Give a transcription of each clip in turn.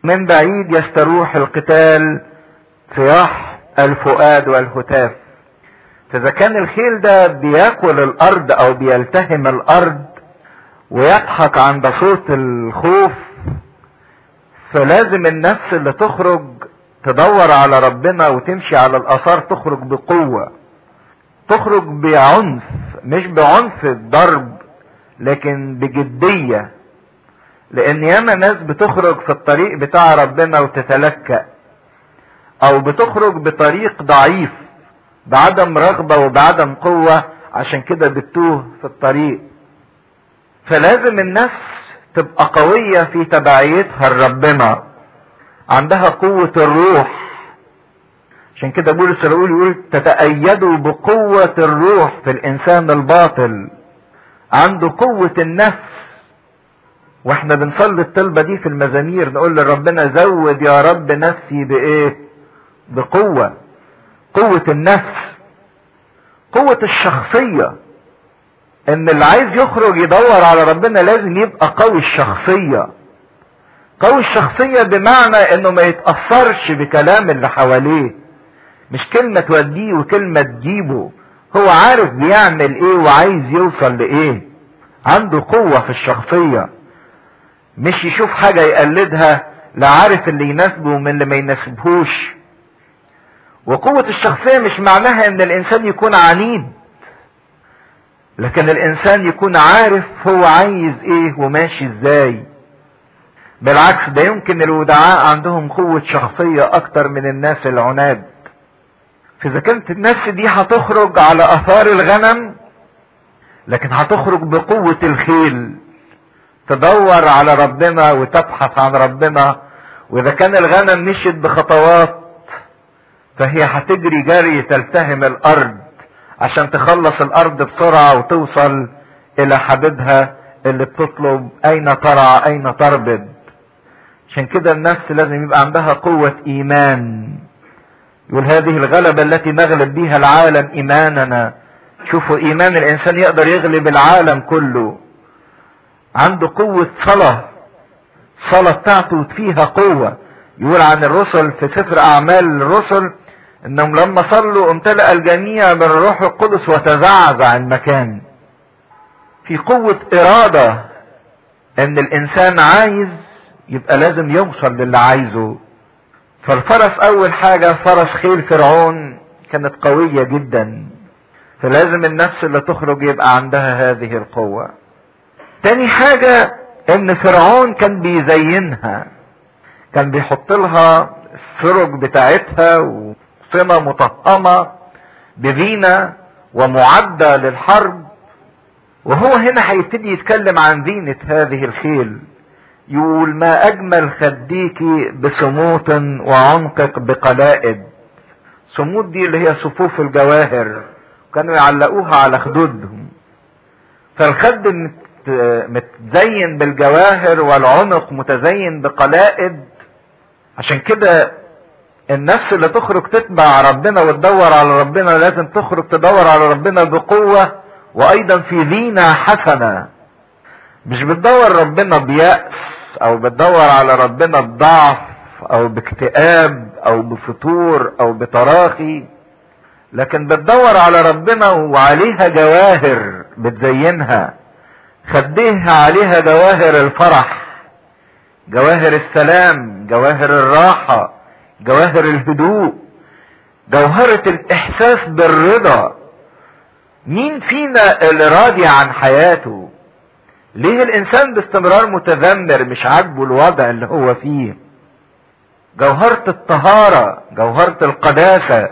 من بعيد يستروح القتال صياح الفؤاد والهتاف فاذا كان الخيل ده بياكل الارض او بيلتهم الارض ويضحك عند صوت الخوف فلازم النفس اللي تخرج تدور على ربنا وتمشي على الاثار تخرج بقوة تخرج بعنف مش بعنف الضرب لكن بجدية لان ياما ناس بتخرج في الطريق بتاع ربنا وتتلكأ او بتخرج بطريق ضعيف بعدم رغبة وبعدم قوة عشان كده بتوه في الطريق فلازم النفس تبقى قوية في تبعيتها لربنا عندها قوة الروح عشان كده بولس الرسول يقول تتأيدوا بقوة الروح في الإنسان الباطل عنده قوة النفس واحنا بنصلي الطلبة دي في المزامير نقول لربنا زود يا رب نفسي بإيه؟ بقوة قوة النفس قوة الشخصية ان اللي عايز يخرج يدور على ربنا لازم يبقى قوي الشخصية قوي الشخصية بمعنى انه ما يتأثرش بكلام اللي حواليه مش كلمة توديه وكلمة تجيبه هو عارف بيعمل ايه وعايز يوصل لايه عنده قوة في الشخصية مش يشوف حاجة يقلدها لا عارف اللي يناسبه ومن اللي ما يناسبهوش وقوة الشخصية مش معناها ان الانسان يكون عنيد لكن الانسان يكون عارف هو عايز ايه وماشي ازاي بالعكس ده يمكن الودعاء عندهم قوة شخصية اكتر من الناس العناد فاذا كانت النفس دي هتخرج على اثار الغنم لكن هتخرج بقوة الخيل تدور على ربنا وتبحث عن ربنا واذا كان الغنم مشيت بخطوات فهي هتجري جري تلتهم الارض عشان تخلص الارض بسرعة وتوصل الى حبيبها اللي بتطلب اين ترعى اين تربد عشان كده النفس لازم يبقى عندها قوة ايمان يقول هذه الغلبة التي نغلب بها العالم ايماننا شوفوا ايمان الانسان يقدر يغلب العالم كله عنده قوة صلاة الصلاة بتاعته فيها قوة يقول عن الرسل في سفر اعمال الرسل انهم لما صلوا امتلأ الجميع من الروح القدس وتزعزع المكان في قوة ارادة ان الانسان عايز يبقى لازم يوصل للي عايزه فالفرس اول حاجة فرس خيل فرعون كانت قوية جدا فلازم النفس اللي تخرج يبقى عندها هذه القوة تاني حاجة ان فرعون كان بيزينها كان بيحط لها السرج بتاعتها وصنة مطهمة بزينة ومعدة للحرب وهو هنا هيبتدي يتكلم عن زينة هذه الخيل يقول ما اجمل خديك بسموط وعنقك بقلائد سموط دي اللي هي صفوف الجواهر كانوا يعلقوها على خدودهم فالخد متزين بالجواهر والعنق متزين بقلائد عشان كده النفس اللي تخرج تتبع ربنا وتدور على ربنا لازم تخرج تدور على ربنا بقوة وايضا في زينة حسنة مش بتدور ربنا بيأس او بتدور على ربنا بضعف او باكتئاب او بفتور او بتراخي لكن بتدور على ربنا وعليها جواهر بتزينها خديها عليها جواهر الفرح جواهر السلام جواهر الراحة جواهر الهدوء جوهرة الاحساس بالرضا مين فينا اللي راضي عن حياته ليه الانسان باستمرار متذمر مش عاجبه الوضع اللي هو فيه جوهرة الطهارة جوهرة القداسة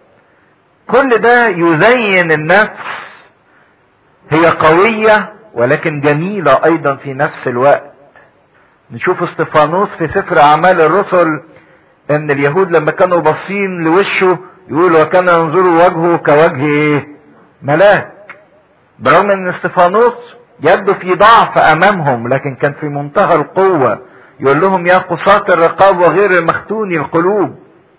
كل ده يزين النفس هي قوية ولكن جميلة ايضا في نفس الوقت نشوف استفانوس في سفر اعمال الرسل ان اليهود لما كانوا باصين لوشه يقول وكان ينظروا وجهه كوجه ايه ملاك برغم ان استفانوس يبدو في ضعف امامهم لكن كان في منتهى القوة يقول لهم يا قصاة الرقاب وغير المختون القلوب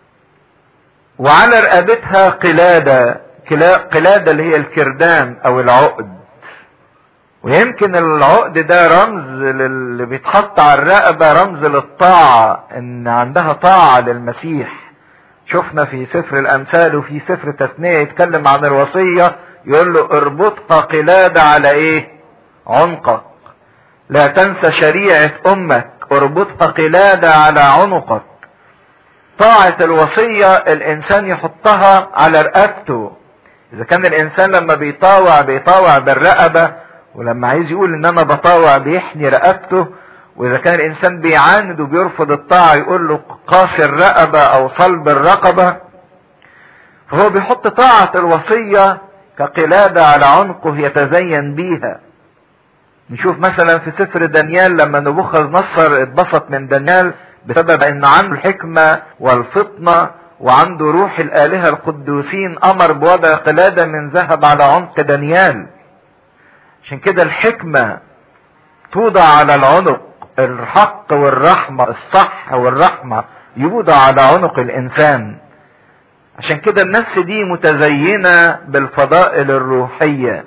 وعلى رقبتها قلادة قلادة اللي هي الكردان او العقد ويمكن العقد ده رمز اللي بيتحط على الرقبة رمز للطاعة ان عندها طاعة للمسيح شفنا في سفر الامثال وفي سفر تثنية يتكلم عن الوصية يقول له اربطها قلادة على ايه عنقك لا تنسى شريعة امك اربطها قلادة على عنقك طاعة الوصية الانسان يحطها على رقبته اذا كان الانسان لما بيطاوع بيطاوع بالرقبة ولما عايز يقول ان انا بطاوع بيحني رقبته واذا كان الانسان بيعاند وبيرفض الطاعة يقول له قاس الرقبة او صلب الرقبة فهو بيحط طاعة الوصية كقلادة على عنقه يتزين بيها نشوف مثلا في سفر دانيال لما نبوخذ نصر اتبسط من دانيال بسبب ان عنده الحكمة والفطنة وعنده روح الالهة القدوسين امر بوضع قلادة من ذهب على عنق دانيال عشان كده الحكمة توضع على العنق الحق والرحمة الصح والرحمة يوضع على عنق الانسان عشان كده النفس دي متزينة بالفضائل الروحية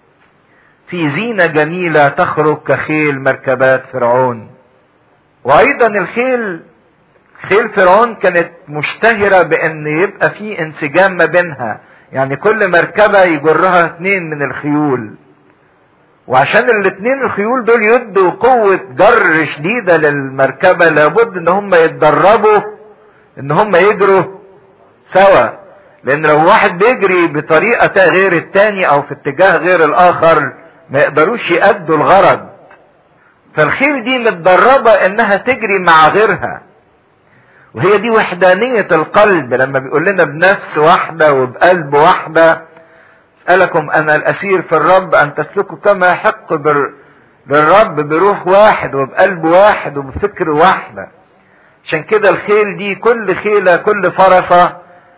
في زينة جميلة تخرج كخيل مركبات فرعون وايضا الخيل خيل فرعون كانت مشتهرة بان يبقى في انسجام ما بينها يعني كل مركبة يجرها اتنين من الخيول وعشان الاتنين الخيول دول يدوا قوة جر شديدة للمركبة لابد ان هم يتدربوا ان هم يجروا سوا لان لو واحد بيجري بطريقة غير التاني او في اتجاه غير الاخر ما يقدروش يأدوا الغرض فالخيل دي متدربة انها تجري مع غيرها وهي دي وحدانية القلب لما بيقول لنا بنفس واحدة وبقلب واحدة اسألكم انا الاسير في الرب ان تسلكوا كما يحق بر... للرب بروح واحد وبقلب واحد وبفكر واحدة عشان كده الخيل دي كل خيلة كل فرسة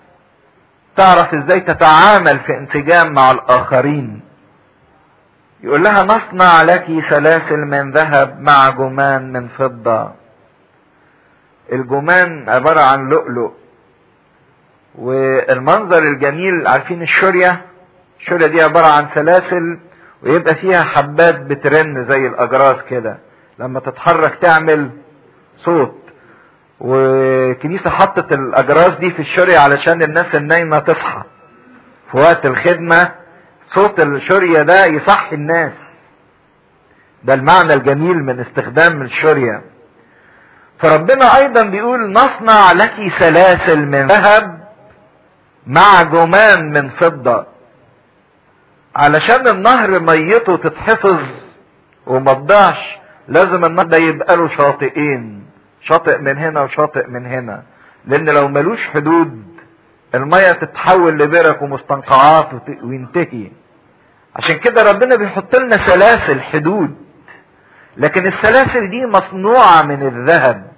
تعرف ازاي تتعامل في انسجام مع الاخرين يقول لها نصنع لك سلاسل من ذهب مع جمان من فضة الجمان عبارة عن لؤلؤ والمنظر الجميل عارفين الشورية الشورية دي عبارة عن سلاسل ويبقى فيها حبات بترن زي الأجراس كده لما تتحرك تعمل صوت وكنيسة حطت الأجراس دي في الشورية علشان الناس النايمة تصحى في وقت الخدمة صوت الشورية ده يصحي الناس ده المعنى الجميل من استخدام الشورية فربنا ايضا بيقول نصنع لك سلاسل من ذهب مع جمان من فضة علشان النهر ميته تتحفظ وما تضيعش لازم النهر ده يبقى له شاطئين شاطئ من هنا وشاطئ من هنا لان لو ملوش حدود المية تتحول لبرك ومستنقعات وينتهي عشان كده ربنا بيحط لنا سلاسل حدود لكن السلاسل دي مصنوعة من الذهب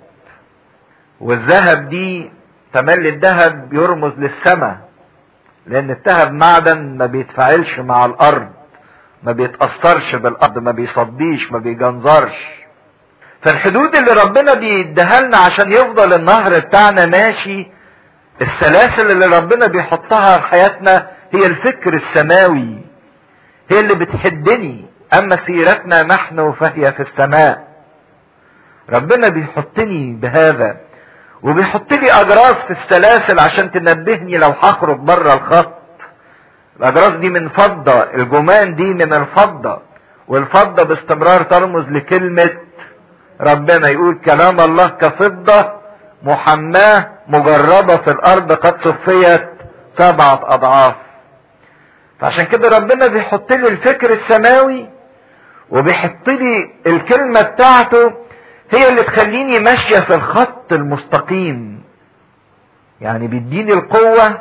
والذهب دي تملي الذهب يرمز للسماء لان الذهب معدن ما بيتفاعلش مع الارض ما بيتأثرش بالارض ما بيصديش ما بيجنزرش فالحدود اللي ربنا بيديها لنا عشان يفضل النهر بتاعنا ماشي السلاسل اللي ربنا بيحطها في حياتنا هي الفكر السماوي هي اللي بتحدني اما سيرتنا نحن فهي في السماء ربنا بيحطني بهذا وبيحط لي اجراس في السلاسل عشان تنبهني لو هخرج بره الخط الاجراس دي من فضة الجمان دي من الفضة والفضة باستمرار ترمز لكلمة ربنا يقول كلام الله كفضة محماة مجربة في الارض قد صفيت سبعة اضعاف فعشان كده ربنا بيحط لي الفكر السماوي وبيحط لي الكلمة بتاعته هي اللي تخليني ماشية في الخط المستقيم يعني بيديني القوة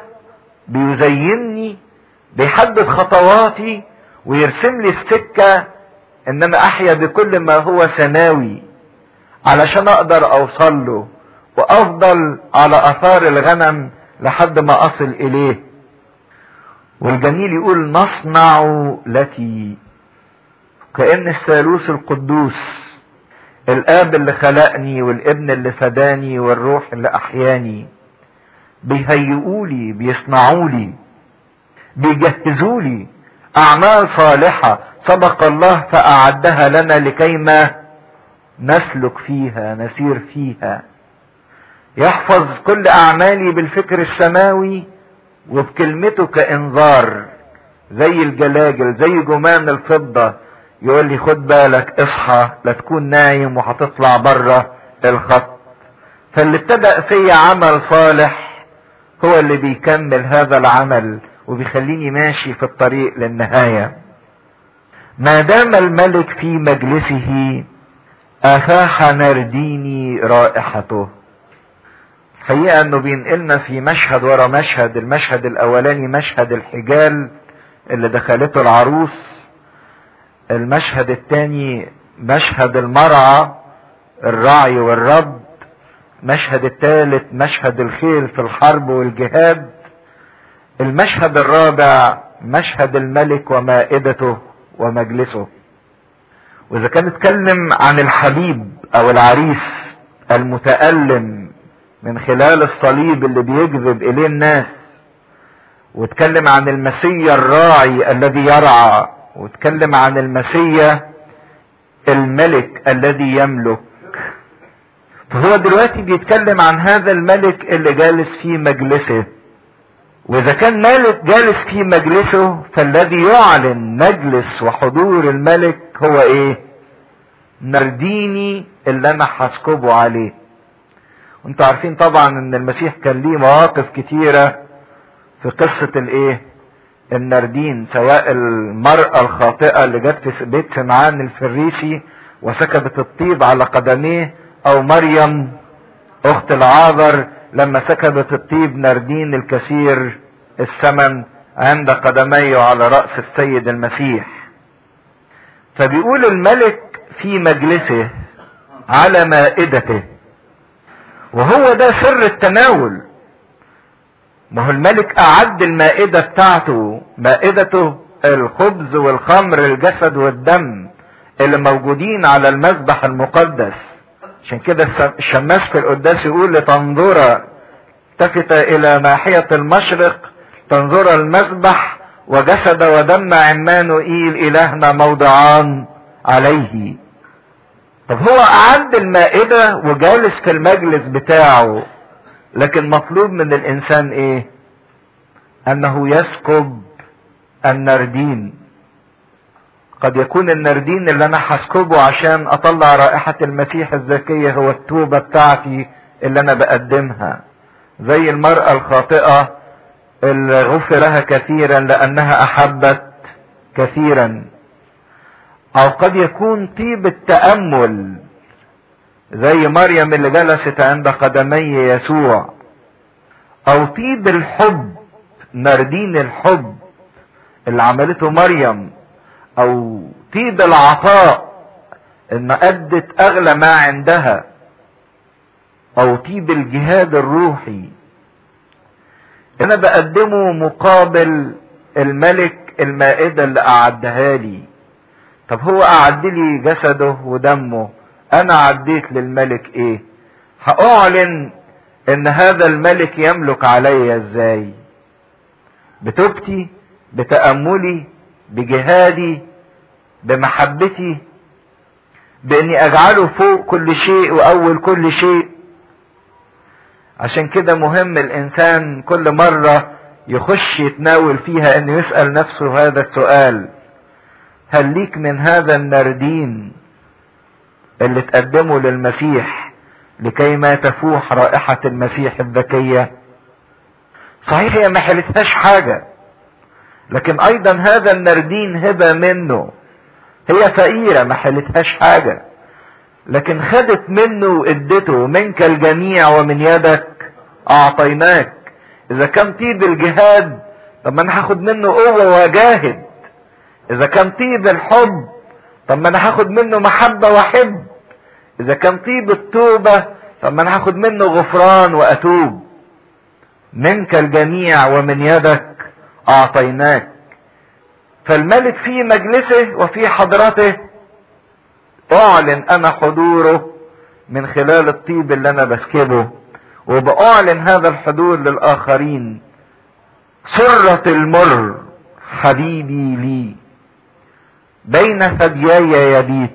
بيزيني بيحدد خطواتي ويرسم لي السكة ان انا احيا بكل ما هو سماوي علشان اقدر اوصل له وافضل على اثار الغنم لحد ما اصل اليه والجميل يقول نصنع لك كأن الثالوث القدوس الاب اللي خلقني والابن اللي فداني والروح اللي احياني بيهيئولي بيصنعولي بيجهزولي اعمال صالحة سبق الله فأعدها لنا لكيما نسلك فيها نسير فيها يحفظ كل أعمالي بالفكر السماوي وبكلمته كإنذار زي الجلاجل زي جمان الفضة يقول لي خد بالك اصحى لا تكون نايم وهتطلع بره الخط فاللي ابتدأ في عمل صالح هو اللي بيكمل هذا العمل وبيخليني ماشي في الطريق للنهاية ما دام الملك في مجلسه افاح نرديني رائحته الحقيقة انه بينقلنا في مشهد ورا مشهد المشهد الاولاني مشهد الحجال اللي دخلته العروس المشهد الثاني مشهد المرعى الرعي والرب المشهد الثالث مشهد الخيل في الحرب والجهاد المشهد الرابع مشهد الملك ومائدته ومجلسه واذا كان اتكلم عن الحبيب او العريس المتألم من خلال الصليب اللي بيجذب اليه الناس واتكلم عن المسيا الراعي الذي يرعى واتكلم عن المسيا الملك الذي يملك فهو دلوقتي بيتكلم عن هذا الملك اللي جالس في مجلسه واذا كان مالك جالس في مجلسه فالذي يعلن مجلس وحضور الملك هو ايه نرديني اللي انا هسكبه عليه وانتوا عارفين طبعا ان المسيح كان ليه مواقف كتيرة في قصة الايه النردين سواء المرأة الخاطئة اللي جت في بيت سمعان الفريسي وسكبت الطيب على قدميه او مريم اخت العاذر لما سكبت الطيب نردين الكثير الثمن عند قدميه على رأس السيد المسيح فبيقول الملك في مجلسه على مائدته وهو ده سر التناول ما هو الملك اعد المائدة بتاعته مائدته الخبز والخمر الجسد والدم اللي موجودين على المذبح المقدس عشان كده الشماس في القداس يقول لتنظر التفت الى ناحية المشرق تنظر المذبح وجسد ودم عمانوئيل الهنا موضعان عليه طب هو اعد المائدة وجالس في المجلس بتاعه لكن مطلوب من الانسان ايه انه يسكب النردين قد يكون النردين اللي انا هسكبه عشان اطلع رائحة المسيح الزكية هو التوبة بتاعتي اللي انا بقدمها زي المرأة الخاطئة اللي غفرها كثيرا لانها احبت كثيرا او قد يكون طيب التأمل زي مريم اللي جلست عند قدمي يسوع او طيب الحب نردين الحب اللي عملته مريم او طيب العطاء ان ادت اغلى ما عندها او طيب الجهاد الروحي انا بقدمه مقابل الملك المائدة اللي اعدها لي طب هو اعد لي جسده ودمه انا عديت للملك ايه هاعلن ان هذا الملك يملك علي ازاي بتوبتي بتأملي بجهادي بمحبتي باني اجعله فوق كل شيء واول كل شيء عشان كده مهم الانسان كل مرة يخش يتناول فيها انه يسأل نفسه هذا السؤال هل ليك من هذا النردين اللي تقدمه للمسيح لكي ما تفوح رائحة المسيح الذكية صحيح هي ما حلتهاش حاجة لكن ايضا هذا النردين هبة منه هي فقيرة ما حلتهاش حاجة لكن خدت منه وادته منك الجميع ومن يدك اعطيناك اذا كان طيب الجهاد طب ما انا هاخد منه قوة واجاهد اذا كان طيب الحب طب ما انا هاخد منه محبة واحب اذا كان طيب التوبة طب ما انا هاخد منه غفران واتوب منك الجميع ومن يدك اعطيناك فالملك في مجلسه وفي حضرته اعلن انا حضوره من خلال الطيب اللي انا بسكبه وبأعلن هذا الحضور للآخرين سرة المر حبيبي لي بين ثديي يبيت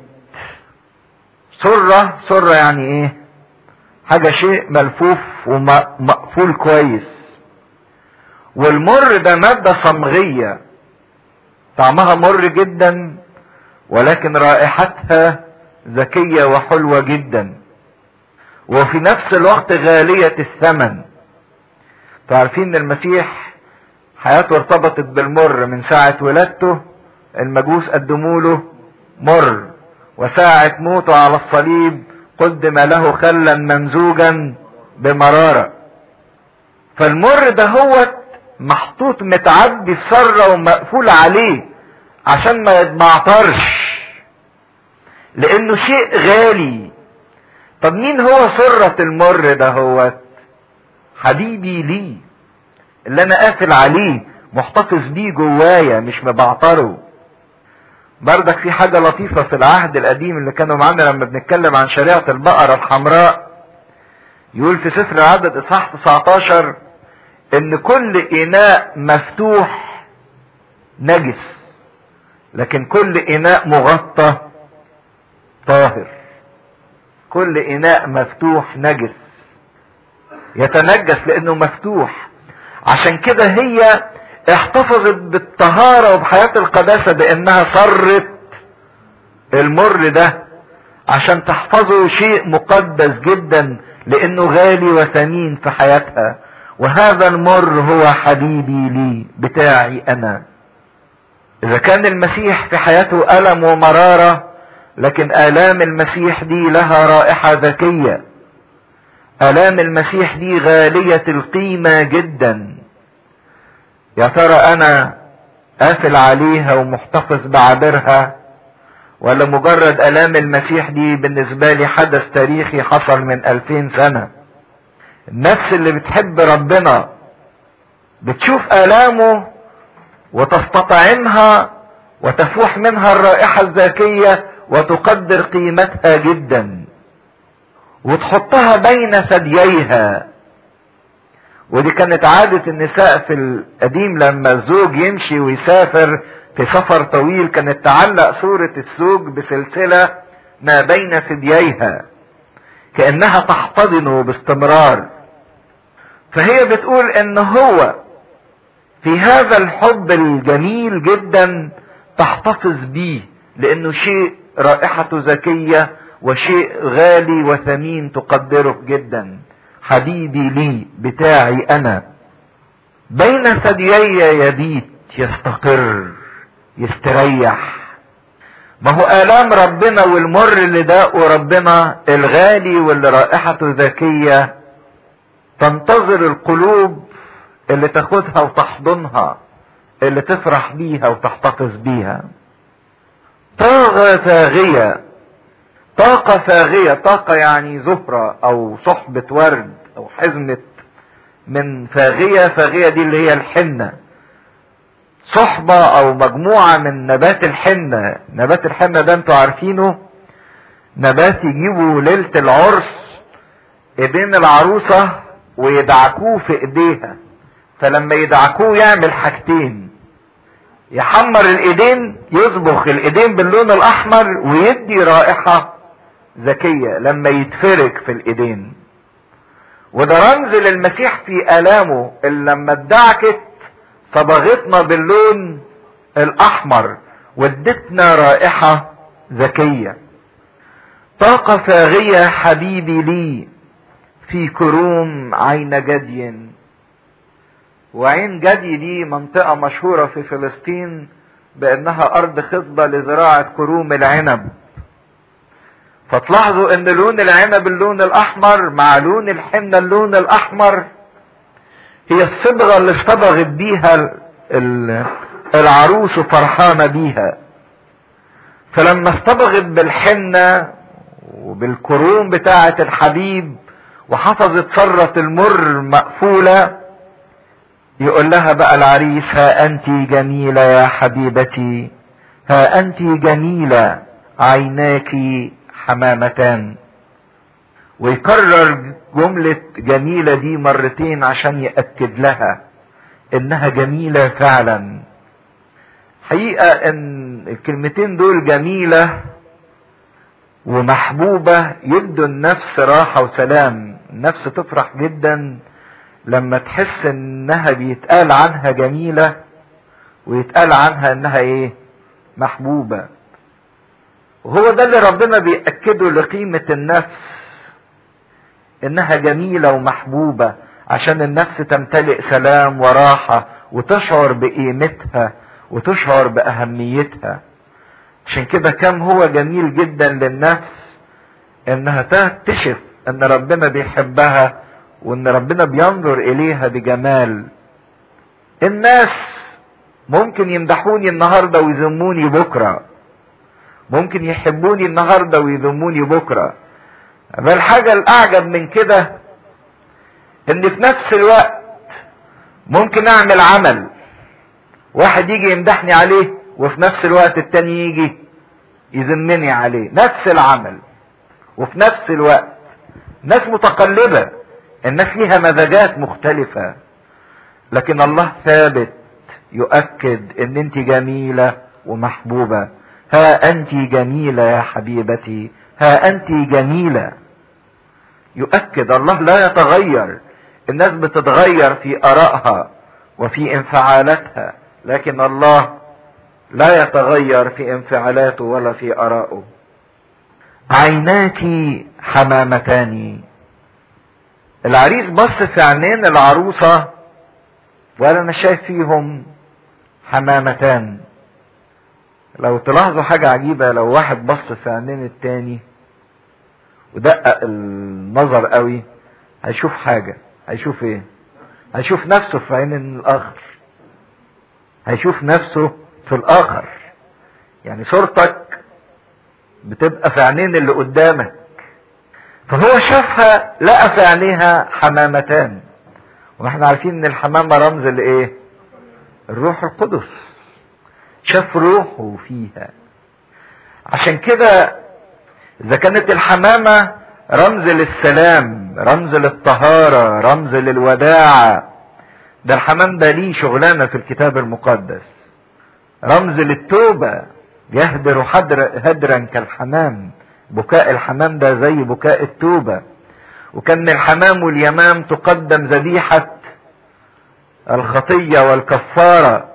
سرة سرة يعني ايه حاجة شيء ملفوف ومقفول كويس والمر ده مادة صمغية طعمها مر جدا ولكن رائحتها ذكية وحلوة جدا وفي نفس الوقت غالية الثمن تعرفين ان المسيح حياته ارتبطت بالمر من ساعة ولادته المجوس قدموا له مر وساعة موته على الصليب قدم له خلا ممزوجا بمرارة فالمر ده هو محطوط متعدي في سرة ومقفول عليه عشان ما يتبعترش لانه شيء غالي طب مين هو سرة المر ده هو حبيبي لي اللي انا قافل عليه محتفظ بيه جوايا مش مبعتره بردك في حاجة لطيفة في العهد القديم اللي كانوا معانا لما بنتكلم عن شريعة البقرة الحمراء يقول في سفر العدد اصحاح 19 ان كل اناء مفتوح نجس لكن كل اناء مغطى طاهر كل اناء مفتوح نجس يتنجس لانه مفتوح عشان كده هي احتفظت بالطهارة وبحياة القداسة بانها صرت المر ده عشان تحفظه شيء مقدس جدا لانه غالي وثمين في حياتها وهذا المر هو حبيبي لي بتاعي انا اذا كان المسيح في حياته الم ومرارة لكن الام المسيح دي لها رائحة ذكية الام المسيح دي غالية القيمة جدا يا ترى انا قافل عليها ومحتفظ بعابرها ولا مجرد الام المسيح دي بالنسبة لي حدث تاريخي حصل من الفين سنة النفس اللي بتحب ربنا بتشوف الامه وتستطعمها وتفوح منها الرائحة الذكية وتقدر قيمتها جدا وتحطها بين ثدييها ودي كانت عادة النساء في القديم لما الزوج يمشي ويسافر في سفر طويل كانت تعلق صورة الزوج بسلسلة ما بين ثدييها كأنها تحتضنه باستمرار فهي بتقول ان هو في هذا الحب الجميل جدا تحتفظ بيه لانه شيء رائحته ذكية وشيء غالي وثمين تقدره جدا حبيبي لي بتاعي انا بين ثديي يبيت يستقر يستريح ما هو آلام ربنا والمر اللي داقه ربنا الغالي واللي رائحته ذكية تنتظر القلوب اللي تاخدها وتحضنها اللي تفرح بيها وتحتفظ بيها طاقة ثاغية طاقة ثاغية طاقة يعني زهرة او صحبة ورد او حزمة من فاغية فاغية دي اللي هي الحنة صحبة او مجموعة من نبات الحنة نبات الحنة ده انتوا عارفينه نبات يجيبوا ليلة العرس ايدين العروسة ويدعكوه في ايديها فلما يدعكوه يعمل حاجتين يحمر الايدين يصبغ الايدين باللون الاحمر ويدي رائحة ذكية لما يتفرك في الايدين وده رمز للمسيح في الامه اللي لما ادعكت صبغتنا باللون الاحمر وادتنا رائحة ذكية طاقة فاغية حبيبي لي في كروم عين جدي وعين جدي دي منطقة مشهورة في فلسطين بانها ارض خصبة لزراعة كروم العنب فتلاحظوا ان لون العنب اللون الاحمر مع لون الحنة اللون الاحمر هي الصبغة اللي اصطبغت بيها العروس فرحانة بيها فلما اصطبغت بالحنة وبالكروم بتاعة الحبيب وحفظت سرة المر مقفولة يقول لها بقى العريس ها انت جميلة يا حبيبتي ها انت جميلة عيناك حمامتان ويكرر جملة جميلة دي مرتين عشان يأكد لها انها جميلة فعلا حقيقة ان الكلمتين دول جميلة ومحبوبة يدوا النفس راحة وسلام النفس تفرح جدا لما تحس انها بيتقال عنها جميلة ويتقال عنها انها ايه محبوبة وهو ده اللي ربنا بيأكده لقيمة النفس انها جميلة ومحبوبة عشان النفس تمتلئ سلام وراحة وتشعر بقيمتها وتشعر بأهميتها عشان كده كم هو جميل جدا للنفس انها تكتشف ان ربنا بيحبها وان ربنا بينظر اليها بجمال الناس ممكن يمدحوني النهارده ويذموني بكره ممكن يحبوني النهارده ويذموني بكره بل الحاجه الاعجب من كده ان في نفس الوقت ممكن اعمل عمل واحد يجي يمدحني عليه وفي نفس الوقت التاني يجي يذمني عليه نفس العمل وفي نفس الوقت ناس متقلبة الناس ليها مزاجات مختلفة لكن الله ثابت يؤكد ان انت جميلة ومحبوبة ها انت جميلة يا حبيبتي ها انت جميلة يؤكد الله لا يتغير الناس بتتغير في ارائها وفي انفعالاتها لكن الله لا يتغير في انفعالاته ولا في ارائه عيناك حمامتان العريس بص في عينين العروسة وقال انا شايف فيهم حمامتان لو تلاحظوا حاجة عجيبة لو واحد بص في عينين التاني ودقق النظر قوي هيشوف حاجة هيشوف ايه هيشوف نفسه في عين الاخر هيشوف نفسه في الاخر يعني صورتك بتبقى في عينين اللي قدامك فهو شافها لقى في عينيها حمامتان واحنا عارفين ان الحمامة رمز لايه الروح القدس شاف روحه فيها عشان كده اذا كانت الحمامة رمز للسلام رمز للطهارة رمز للوداعة ده الحمام ده ليه شغلانة في الكتاب المقدس رمز للتوبة يهدر حدر هدرا كالحمام بكاء الحمام ده زي بكاء التوبة وكان الحمام واليمام تقدم ذبيحة الخطية والكفارة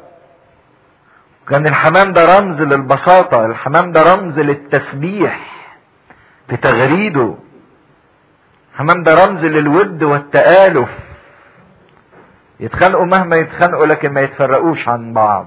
كان الحمام ده رمز للبساطة الحمام ده رمز للتسبيح في تغريده الحمام ده رمز للود والتآلف يتخانقوا مهما يتخانقوا لكن ما يتفرقوش عن بعض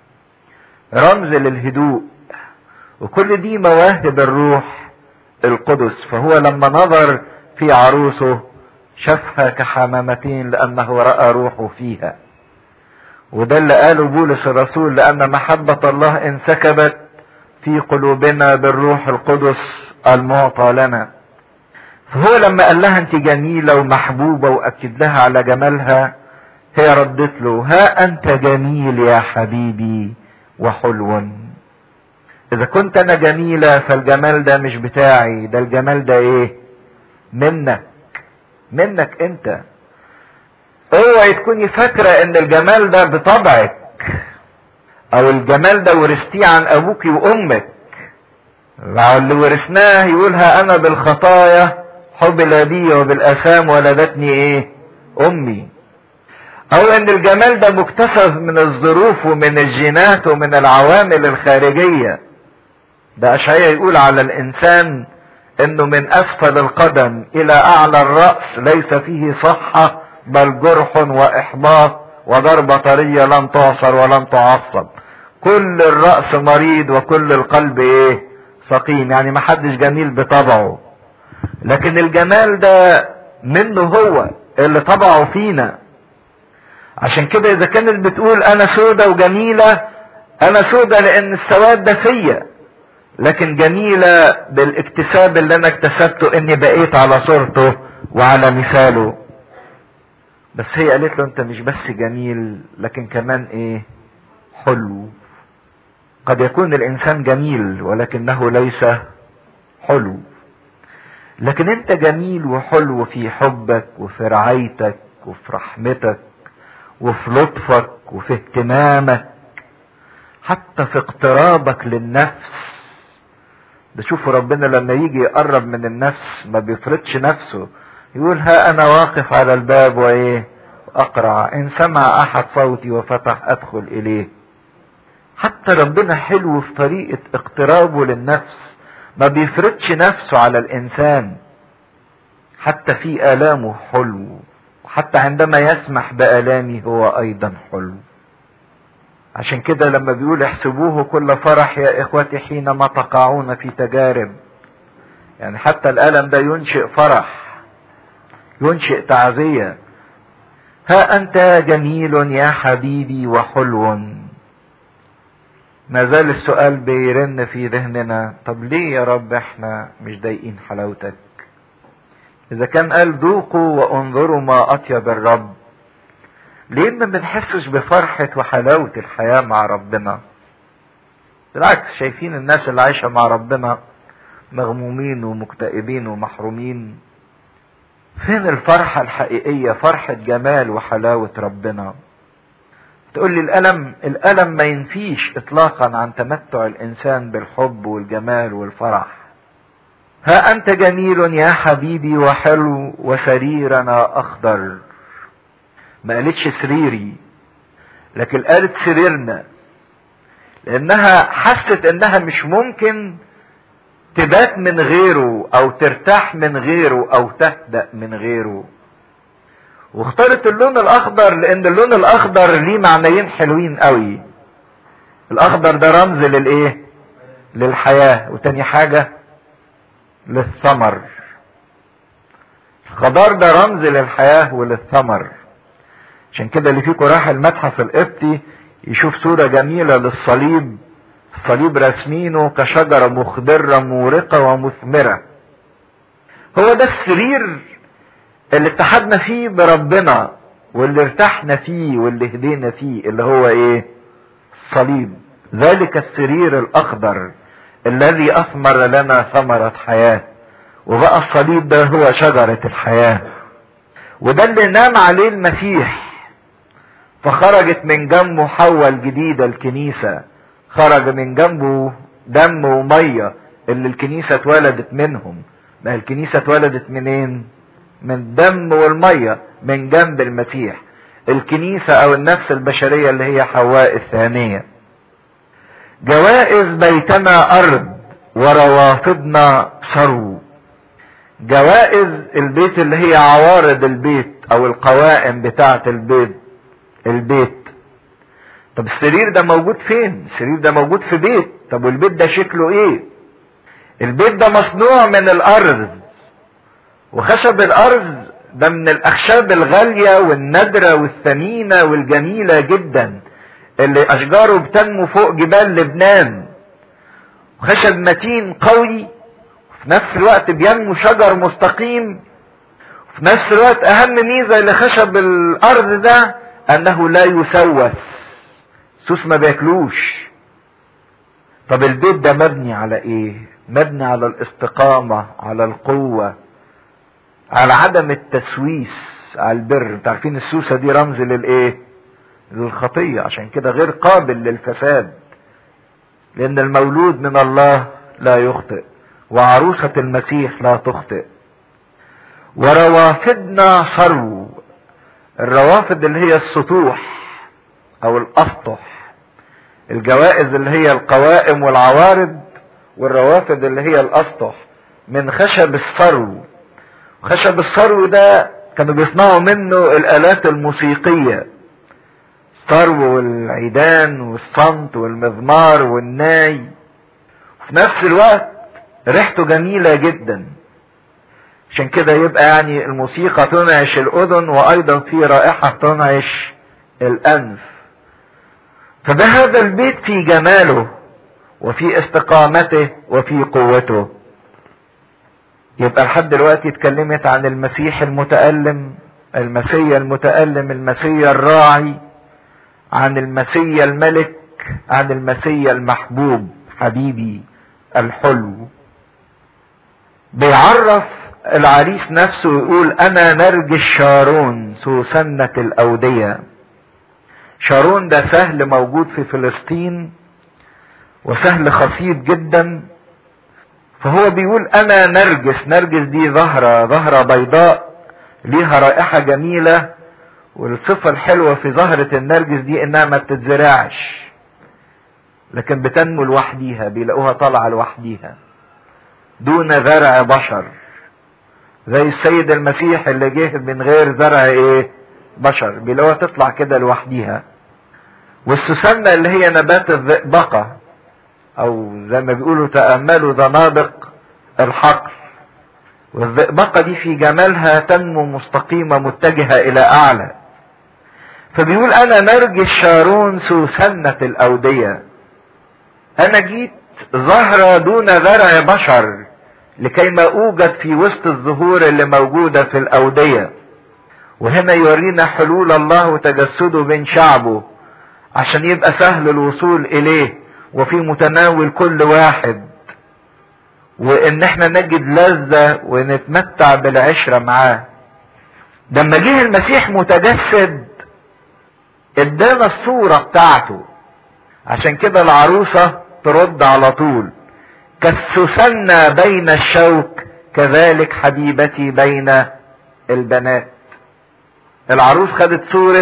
رمز للهدوء وكل دي مواهب الروح القدس فهو لما نظر في عروسه شافها كحمامتين لانه راى روحه فيها وده اللي قاله بولس الرسول لان محبه الله انسكبت في قلوبنا بالروح القدس المعطى لنا فهو لما قال لها انت جميله ومحبوبه واكد لها على جمالها هي ردت له ها انت جميل يا حبيبي وحلو اذا كنت انا جميلة فالجمال ده مش بتاعي ده الجمال ده ايه منك منك انت اوعي تكوني فاكرة ان الجمال ده بطبعك او الجمال ده ورثتيه عن ابوك وامك اللي ورثناه يقولها انا بالخطايا حبل بي وبالاثام ولدتني ايه امي او ان الجمال ده مكتسب من الظروف ومن الجينات ومن العوامل الخارجية ده اشعياء يقول على الانسان انه من اسفل القدم الى اعلى الرأس ليس فيه صحة بل جرح واحباط وضربة طرية لن تعصر ولن تعصب كل الرأس مريض وكل القلب ايه سقيم يعني ما حدش جميل بطبعه لكن الجمال ده منه هو اللي طبعه فينا عشان كده اذا كانت بتقول انا سودة وجميلة انا سودة لان السواد ده فيا لكن جميلة بالاكتساب اللي انا اكتسبته اني بقيت على صورته وعلى مثاله بس هي قالت له انت مش بس جميل لكن كمان ايه حلو قد يكون الانسان جميل ولكنه ليس حلو لكن انت جميل وحلو في حبك وفي رعايتك وفي رحمتك وفي لطفك وفي اهتمامك حتى في اقترابك للنفس ده شوفوا ربنا لما يجي يقرب من النفس ما بيفرضش نفسه يقول ها انا واقف على الباب وايه اقرع ان سمع احد صوتي وفتح ادخل اليه حتى ربنا حلو في طريقة اقترابه للنفس ما بيفرضش نفسه على الانسان حتى في الامه حلو وحتى عندما يسمح بالامي هو ايضا حلو عشان كده لما بيقول احسبوه كل فرح يا اخوتي حينما تقعون في تجارب يعني حتى الالم ده ينشئ فرح ينشئ تعزية ها انت جميل يا حبيبي وحلو ما زال السؤال بيرن في ذهننا طب ليه يا رب احنا مش ضايقين حلاوتك اذا كان قال ذوقوا وانظروا ما اطيب الرب ليه ما بنحسش بفرحة وحلاوة الحياة مع ربنا بالعكس شايفين الناس اللي عايشة مع ربنا مغمومين ومكتئبين ومحرومين فين الفرحة الحقيقية فرحة جمال وحلاوة ربنا تقول لي الألم الألم ما ينفيش إطلاقا عن تمتع الإنسان بالحب والجمال والفرح ها أنت جميل يا حبيبي وحلو وسريرنا أخضر ما قالتش سريري لكن قالت سريرنا لانها حست انها مش ممكن تبات من غيره او ترتاح من غيره او تهدأ من غيره واختارت اللون الاخضر لان اللون الاخضر ليه معنيين حلوين قوي الاخضر ده رمز للايه للحياة وتاني حاجة للثمر الخضار ده رمز للحياة وللثمر عشان كده اللي فيكم راح المتحف القبطي يشوف صورة جميلة للصليب الصليب راسمينه كشجرة مخضرة مورقة ومثمرة هو ده السرير اللي اتحدنا فيه بربنا واللي ارتحنا فيه واللي هدينا فيه اللي هو ايه الصليب ذلك السرير الاخضر الذي اثمر لنا ثمرة حياة وبقى الصليب ده هو شجرة الحياة وده اللي نام عليه المسيح فخرجت من جنبه حواء الجديدة الكنيسة خرج من جنبه دم ومية اللي الكنيسة اتولدت منهم ما الكنيسة اتولدت منين من الدم والمية من جنب المسيح الكنيسة او النفس البشرية اللي هي حواء الثانية جوائز بيتنا ارض وروافدنا ثرو جوائز البيت اللي هي عوارض البيت او القوائم بتاعة البيت البيت طب السرير ده موجود فين السرير ده موجود في بيت طب والبيت ده شكله ايه البيت ده مصنوع من الارض وخشب الارض ده من الاخشاب الغالية والنادرة والثمينة والجميلة جدا اللي اشجاره بتنمو فوق جبال لبنان وخشب متين قوي وفي نفس الوقت بينمو شجر مستقيم وفي نفس الوقت اهم ميزة لخشب الارض ده انه لا يسوس سوس ما بياكلوش طب البيت ده مبني على ايه مبني على الاستقامة على القوة على عدم التسويس على البر انتوا عارفين السوسة دي رمز للايه للخطية عشان كده غير قابل للفساد لان المولود من الله لا يخطئ وعروسة المسيح لا تخطئ وروافدنا حرو الروافد اللي هي السطوح او الاسطح الجوائز اللي هي القوائم والعوارض والروافد اللي هي الاسطح من خشب الثرو خشب الثرو ده كانوا بيصنعوا منه الالات الموسيقية الثرو والعيدان والصمت والمزمار والناي وفي نفس الوقت ريحته جميلة جدا عشان كده يبقى يعني الموسيقى تنعش الاذن وايضا في رائحة تنعش الانف فده هذا البيت في جماله وفي استقامته وفي قوته يبقى لحد دلوقتي اتكلمت عن المسيح المتألم المسيا المتألم المسيا الراعي عن المسيا الملك عن المسيا المحبوب حبيبي الحلو بيعرف العريس نفسه يقول انا نرجس شارون سوسنة الاودية شارون ده سهل موجود في فلسطين وسهل خفيف جدا فهو بيقول انا نرجس نرجس دي زهرة زهرة بيضاء ليها رائحة جميلة والصفة الحلوة في زهرة النرجس دي انها ما بتتزرعش لكن بتنمو لوحديها بيلاقوها طالعة لوحديها دون زرع بشر زي السيد المسيح اللي جه من غير زرع ايه بشر بيلاقوها تطلع كده لوحديها والسوسنة اللي هي نبات الذئبقة او زي ما بيقولوا تأملوا زنادق الحقل والذئبقة دي في جمالها تنمو مستقيمة متجهة الى اعلى فبيقول انا نرجس شارون سوسنة الاودية انا جيت زهرة دون زرع بشر لكي ما اوجد في وسط الزهور اللي موجودة في الاودية وهنا يورينا حلول الله وتجسده بين شعبه عشان يبقى سهل الوصول اليه وفي متناول كل واحد وان احنا نجد لذة ونتمتع بالعشرة معاه لما جه المسيح متجسد ادانا الصورة بتاعته عشان كده العروسة ترد على طول كالسسنة بين الشوك كذلك حبيبتي بين البنات العروس خدت صورة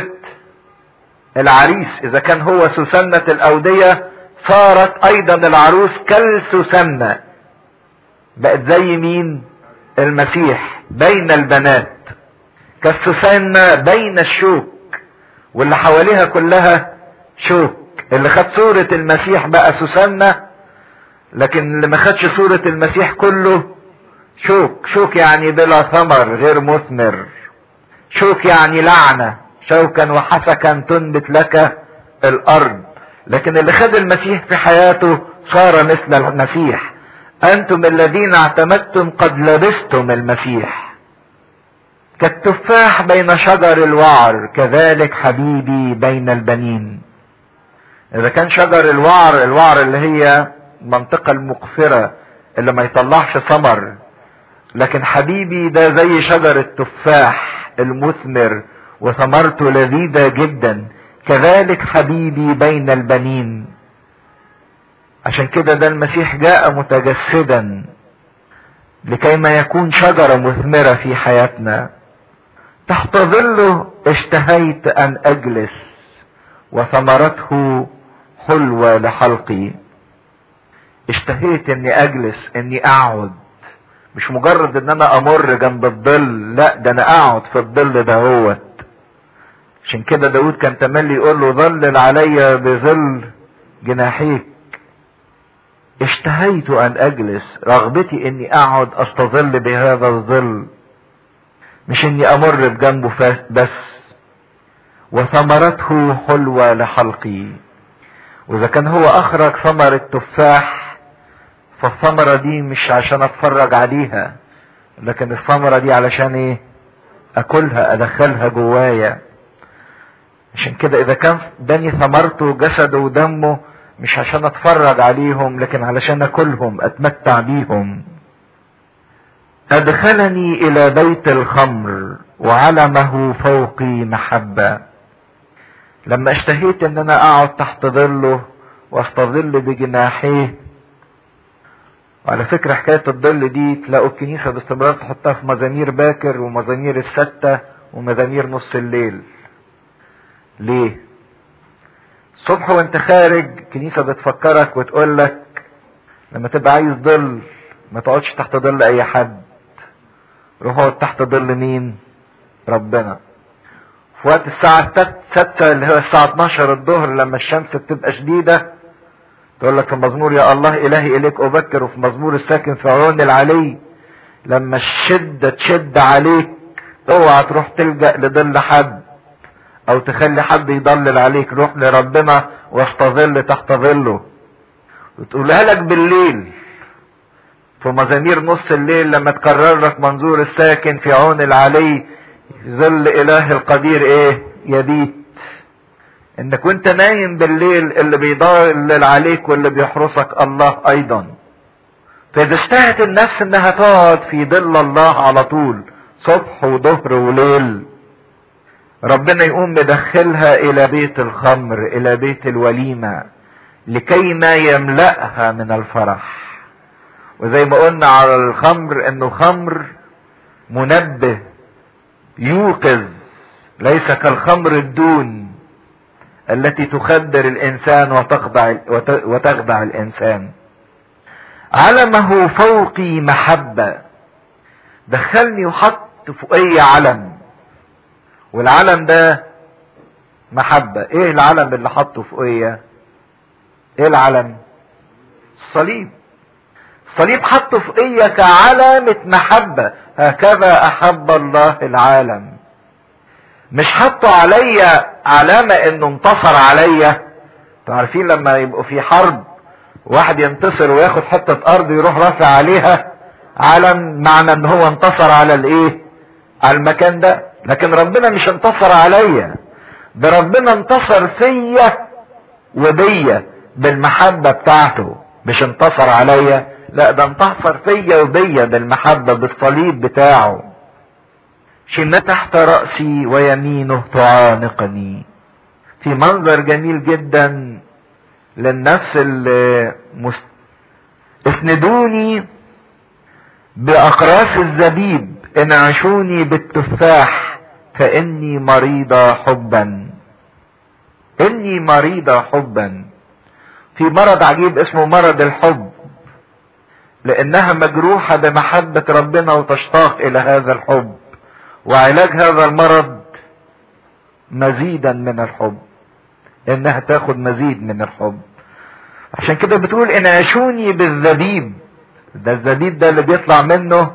العريس اذا كان هو سسنة الاودية صارت ايضا العروس كالسسنة بقت زي مين المسيح بين البنات كالسسنة بين الشوك واللي حواليها كلها شوك اللي خد صورة المسيح بقى سسنة لكن اللي ما خدش صورة المسيح كله شوك شوك يعني بلا ثمر غير مثمر شوك يعني لعنة شوكا وحسكا تنبت لك الارض لكن اللي خد المسيح في حياته صار مثل المسيح انتم الذين اعتمدتم قد لبستم المسيح كالتفاح بين شجر الوعر كذلك حبيبي بين البنين اذا كان شجر الوعر الوعر اللي هي المنطقة المقفرة اللي ما يطلعش ثمر لكن حبيبي ده زي شجر التفاح المثمر وثمرته لذيذة جدا كذلك حبيبي بين البنين عشان كده ده المسيح جاء متجسدا لكي ما يكون شجرة مثمرة في حياتنا تحت ظله اشتهيت ان اجلس وثمرته حلوة لحلقي اشتهيت اني اجلس اني اقعد مش مجرد ان انا امر جنب الظل لا ده انا اقعد في الظل دهوت عشان كده داود كان تملي يقول له ظلل علي بظل جناحيك اشتهيت ان اجلس رغبتي اني اقعد استظل بهذا الظل مش اني امر بجنبه بس وثمرته حلوة لحلقي واذا كان هو اخرج ثمرة تفاح فالثمرة دي مش عشان اتفرج عليها لكن الثمرة دي علشان ايه اكلها ادخلها جوايا عشان كده اذا كان بني ثمرته جسده ودمه مش عشان اتفرج عليهم لكن علشان اكلهم اتمتع بيهم ادخلني الى بيت الخمر وعلمه فوقي محبة لما اشتهيت ان انا اقعد تحت ظله واستظل بجناحيه وعلى فكرة حكاية الظل دي تلاقوا الكنيسة باستمرار تحطها في مزامير باكر ومزامير الستة ومزامير نص الليل ليه الصبح وانت خارج كنيسة بتفكرك وتقول لك لما تبقى عايز ظل ما تقعدش تحت ظل اي حد روح اقعد تحت ظل مين ربنا في وقت الساعة السادسة اللي هي الساعة 12 الظهر لما الشمس بتبقى شديدة تقول لك في مزمور يا الله إلهي إليك أبكر وفي مزمور الساكن في عون العلي لما الشدة تشد عليك اوعى تروح تلجأ لظل حد او تخلي حد يضلل عليك روح لربنا واستظل تحت ظله وتقولها لك بالليل في مزامير نص الليل لما تكرر لك منظور الساكن في عون العلي ظل اله القدير ايه يبيت انك وانت نايم بالليل اللي بيضلل عليك واللي بيحرسك الله ايضا فاذا اشتهت النفس انها تقعد في ظل الله على طول صبح وظهر وليل ربنا يقوم مدخلها الى بيت الخمر الى بيت الوليمة لكي ما يملأها من الفرح وزي ما قلنا على الخمر انه خمر منبه يوقظ ليس كالخمر الدون التي تخدر الانسان وتخضع وتخدع الانسان علمه فوقي محبة دخلني وحط فوقي علم والعلم ده محبة ايه العلم اللي حطه فوقيا ايه العلم الصليب الصليب حطه فوقيا كعلامة محبة هكذا احب الله العالم مش حطوا عليا علامة انه انتصر عليا عارفين لما يبقوا في حرب واحد ينتصر وياخد حتة ارض يروح رافع عليها علم معنى ان هو انتصر على الايه على المكان ده لكن ربنا مش انتصر عليا ده ربنا انتصر فيا وبيا بالمحبة بتاعته مش انتصر عليا لا ده انتصر فيا وبيا بالمحبة بالصليب بتاعه شن تحت رأسي ويمينه تعانقني في منظر جميل جدا للنفس اللي مست... اسندوني بأقراص الزبيب انعشوني بالتفاح فإني مريضة حبا إني مريضة حبا في مرض عجيب اسمه مرض الحب لأنها مجروحة بمحبة ربنا وتشتاق إلى هذا الحب وعلاج هذا المرض مزيدا من الحب انها تاخد مزيد من الحب عشان كده بتقول انعشوني بالزبيب ده الزبيب ده اللي بيطلع منه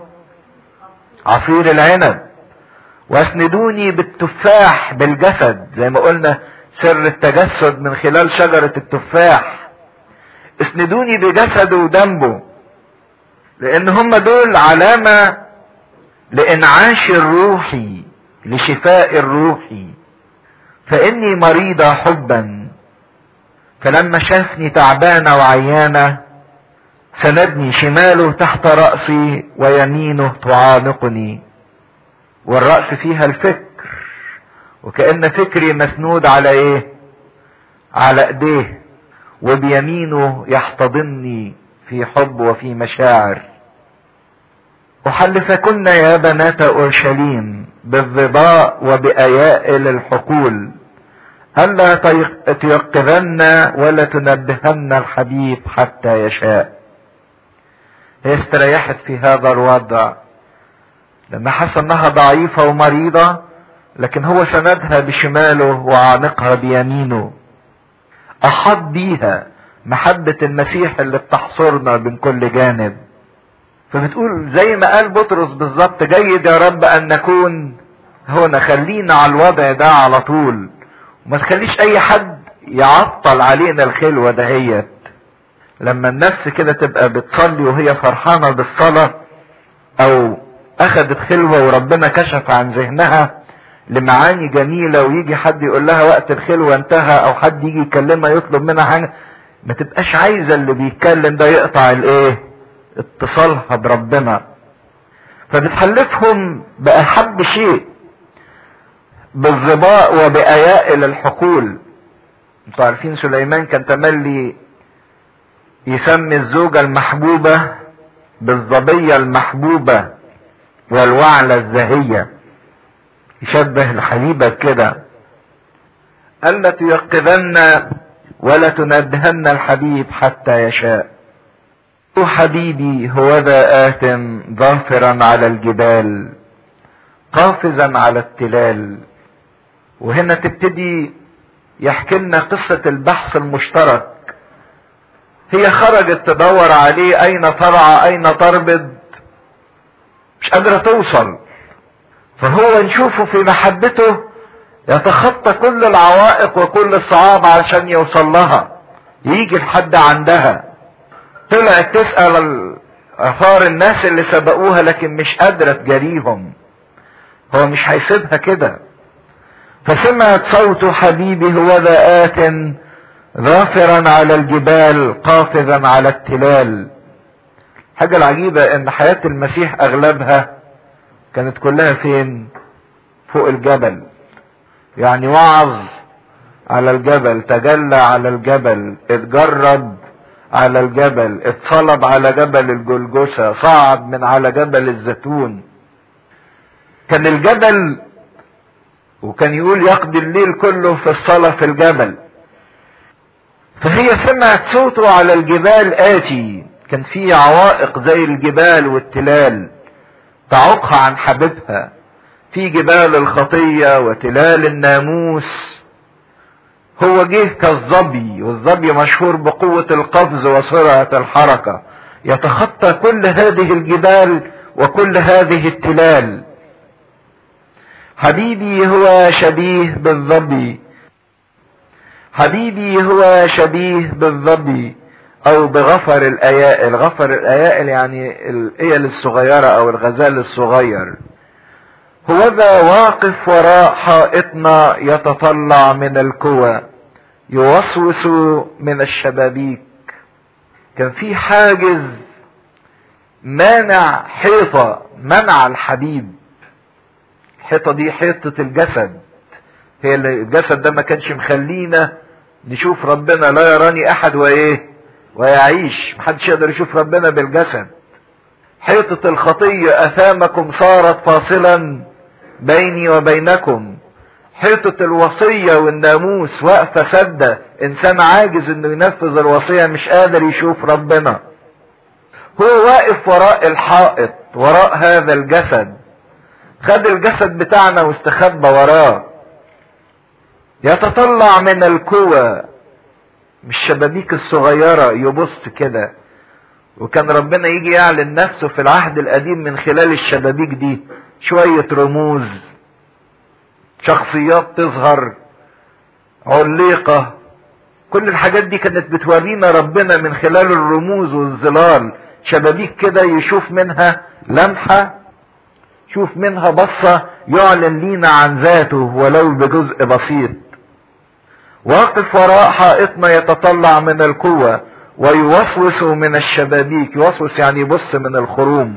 عصير العنب واسندوني بالتفاح بالجسد زي ما قلنا سر التجسد من خلال شجرة التفاح اسندوني بجسده ودمه لان هم دول علامة لانعاش الروحي لشفاء الروحي فاني مريضة حبا فلما شافني تعبانة وعيانة سندني شماله تحت رأسي ويمينه تعانقني والرأس فيها الفكر وكأن فكري مسنود على ايه على ايديه وبيمينه يحتضني في حب وفي مشاعر أحلفكن يا بنات أورشليم بالظباء وبأيائل الحقول ألا تيقظن ولا تنبهن الحبيب حتى يشاء هي استريحت في هذا الوضع لما حس انها ضعيفة ومريضة لكن هو سندها بشماله وعانقها بيمينه احط بيها محبة المسيح اللي بتحصرنا من كل جانب فبتقول زي ما قال بطرس بالظبط جيد يا رب ان نكون هنا خلينا على الوضع ده على طول وما تخليش اي حد يعطل علينا الخلوة دهيت لما النفس كده تبقى بتصلي وهي فرحانة بالصلاة او اخدت خلوة وربنا كشف عن ذهنها لمعاني جميلة ويجي حد يقول لها وقت الخلوة انتهى او حد يجي يكلمها يطلب منها حاجة ما تبقاش عايزة اللي بيتكلم ده يقطع الايه اتصالها بربنا فبتحلفهم بأحب شيء بالظباء وبأيائل الحقول انتوا عارفين سليمان كان تملي يسمي الزوجة المحبوبة بالظبية المحبوبة والوعلة الزهية يشبه الحبيبة كده ألا تيقظن ولا تنبهن الحبيب حتى يشاء حبيبي هو ذا آت ظافرا على الجبال قافزا على التلال وهنا تبتدي يحكي لنا قصة البحث المشترك هي خرجت تدور عليه اين ترعى اين تربد مش قادرة توصل فهو نشوفه في محبته يتخطى كل العوائق وكل الصعاب علشان يوصل لها يجي لحد عندها طلعت تسأل اثار الناس اللي سبقوها لكن مش قادرة تجاريهم هو مش هيسيبها كده فسمعت صوت حبيبي هو ذا آت ظافرا على الجبال قافزا على التلال حاجة العجيبة ان حياة المسيح اغلبها كانت كلها فين فوق الجبل يعني وعظ على الجبل تجلى على الجبل اتجرد على الجبل اتصلب على جبل الجلجسة صعد من على جبل الزيتون كان الجبل وكان يقول يقضي الليل كله في الصلاة في الجبل فهي سمعت صوته على الجبال آتي كان في عوائق زي الجبال والتلال تعوقها عن حبيبها في جبال الخطية وتلال الناموس هو جه كالظبي والظبي مشهور بقوة القفز وسرعة الحركة يتخطى كل هذه الجبال وكل هذه التلال حبيبي هو شبيه بالظبي حبيبي هو شبيه بالظبي او بغفر الايائل غفر الايائل يعني الايل الصغيرة او الغزال الصغير هو ذا واقف وراء حائطنا يتطلع من الكوى يوسوس من الشبابيك كان في حاجز مانع حيطة منع الحبيب الحيطة دي حيطة الجسد هي اللي الجسد ده ما كانش مخلينا نشوف ربنا لا يراني احد وايه ويعيش محدش يقدر يشوف ربنا بالجسد حيطة الخطية اثامكم صارت فاصلا بيني وبينكم حيطة الوصية والناموس واقفة سدة انسان عاجز انه ينفذ الوصية مش قادر يشوف ربنا هو واقف وراء الحائط وراء هذا الجسد خد الجسد بتاعنا واستخبى وراه يتطلع من الكوى مش الشبابيك الصغيرة يبص كده وكان ربنا يجي يعلن نفسه في العهد القديم من خلال الشبابيك دي شوية رموز شخصيات تظهر عليقة كل الحاجات دي كانت بتورينا ربنا من خلال الرموز والظلال شبابيك كده يشوف منها لمحة شوف منها بصة يعلن لينا عن ذاته ولو بجزء بسيط واقف وراء حائطنا يتطلع من القوة ويوسوس من الشبابيك يوسوس يعني يبص من الخروم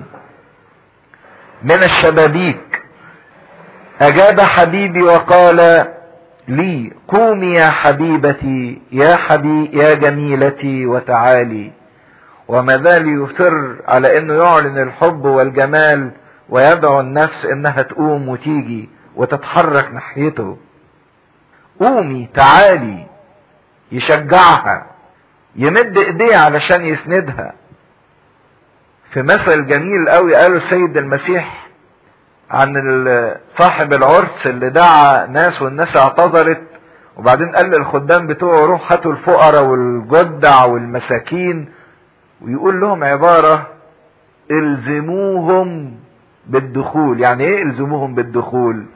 من الشبابيك اجاب حبيبي وقال لي قومي يا حبيبتي يا حبي يا جميلتي وتعالي وما زال يصر على انه يعلن الحب والجمال ويدعو النفس انها تقوم وتيجي وتتحرك ناحيته قومي تعالي يشجعها يمد ايديه علشان يسندها في مثل جميل قوي قاله السيد المسيح عن صاحب العرس اللي دعا ناس والناس اعتذرت وبعدين قال للخدام بتوعه روح هاتوا الفقراء والجدع والمساكين ويقول لهم عبارة الزموهم بالدخول يعني ايه الزموهم بالدخول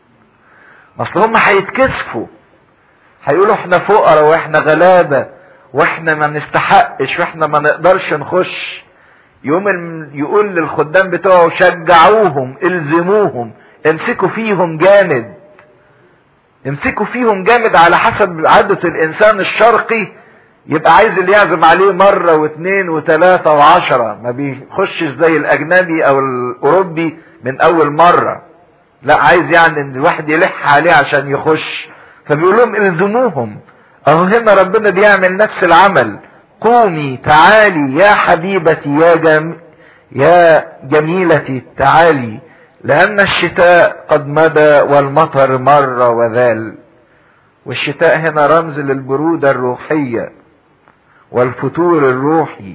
اصل هم هيتكسفوا هيقولوا احنا فقراء واحنا غلابة واحنا ما نستحقش واحنا ما نقدرش نخش يوم يقول للخدام بتوعه شجعوهم الزموهم امسكوا فيهم جامد امسكوا فيهم جامد على حسب عادة الانسان الشرقي يبقى عايز اللي يعزم عليه مرة واثنين وثلاثة وعشرة ما بيخشش زي الاجنبي او الاوروبي من اول مرة لا عايز يعني ان الواحد يلح عليه عشان يخش فبيقول لهم الزموهم اهو هنا ربنا بيعمل نفس العمل قومي تعالي يا حبيبتي يا جم... يا جميلتي تعالي لأن الشتاء قد مدى والمطر مر وذال والشتاء هنا رمز للبرودة الروحية والفتور الروحي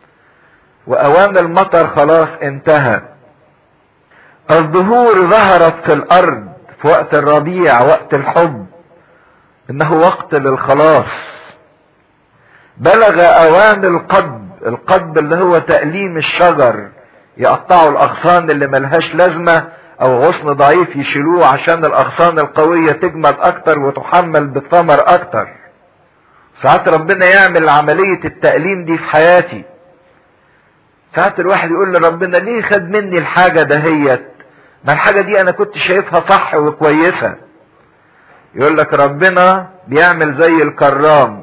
وأوان المطر خلاص انتهى الزهور ظهرت في الأرض في وقت الربيع وقت الحب إنه وقت للخلاص بلغ اوان القد القد اللي هو تأليم الشجر يقطعوا الاغصان اللي ملهاش لازمة او غصن ضعيف يشيلوه عشان الاغصان القوية تجمد اكتر وتحمل بالثمر اكتر ساعات ربنا يعمل عملية التأليم دي في حياتي ساعات الواحد يقول لربنا ليه خد مني الحاجة دهيت ما الحاجة دي انا كنت شايفها صح وكويسة يقول لك ربنا بيعمل زي الكرام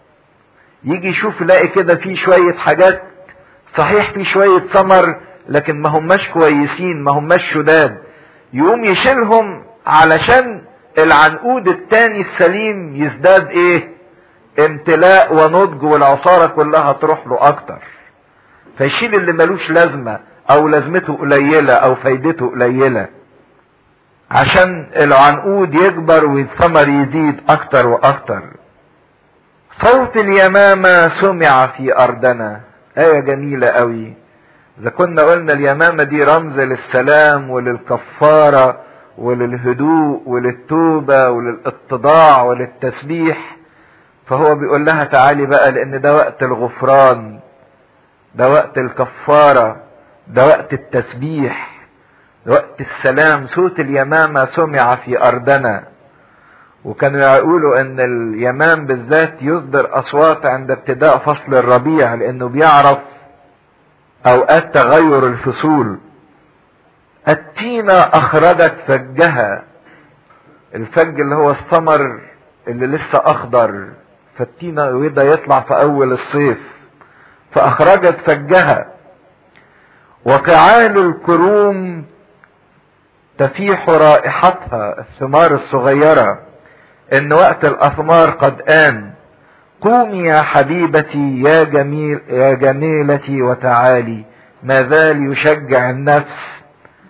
يجي يشوف يلاقي كده في شوية حاجات صحيح في شوية ثمر لكن ما هماش كويسين ما هماش شداد يقوم يشيلهم علشان العنقود التاني السليم يزداد ايه امتلاء ونضج والعصارة كلها تروح له اكتر فيشيل اللي ملوش لازمة او لازمته قليلة او فايدته قليلة عشان العنقود يكبر والثمر يزيد اكتر واكتر صوت اليمامة سمع في ارضنا ايه جميلة قوي اذا كنا قلنا اليمامة دي رمز للسلام وللكفارة وللهدوء وللتوبة وللاتضاع وللتسبيح فهو بيقول لها تعالي بقى لان ده وقت الغفران ده وقت الكفارة ده وقت التسبيح ده وقت السلام صوت اليمامة سمع في ارضنا وكانوا يقولوا ان اليمام بالذات يصدر اصوات عند ابتداء فصل الربيع لانه بيعرف اوقات تغير الفصول التينة اخرجت فجها الفج اللي هو الثمر اللي لسه اخضر فالتينة يبدا يطلع في اول الصيف فاخرجت فجها وقعال الكروم تفيح رائحتها الثمار الصغيرة ان وقت الاثمار قد آن قومي يا حبيبتي يا جميل يا جميلتي وتعالي ما زال يشجع النفس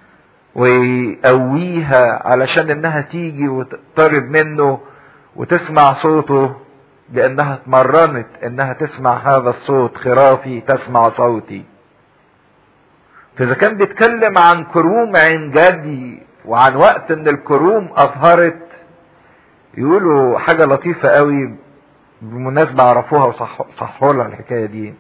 ويقويها علشان انها تيجي وتقترب منه وتسمع صوته لانها اتمرنت انها تسمع هذا الصوت خرافي تسمع صوتي فاذا كان بيتكلم عن كروم عين جدي وعن وقت ان الكروم اظهرت يقولوا حاجة لطيفة قوي بالمناسبة عرفوها وصححوا لها الحكاية دي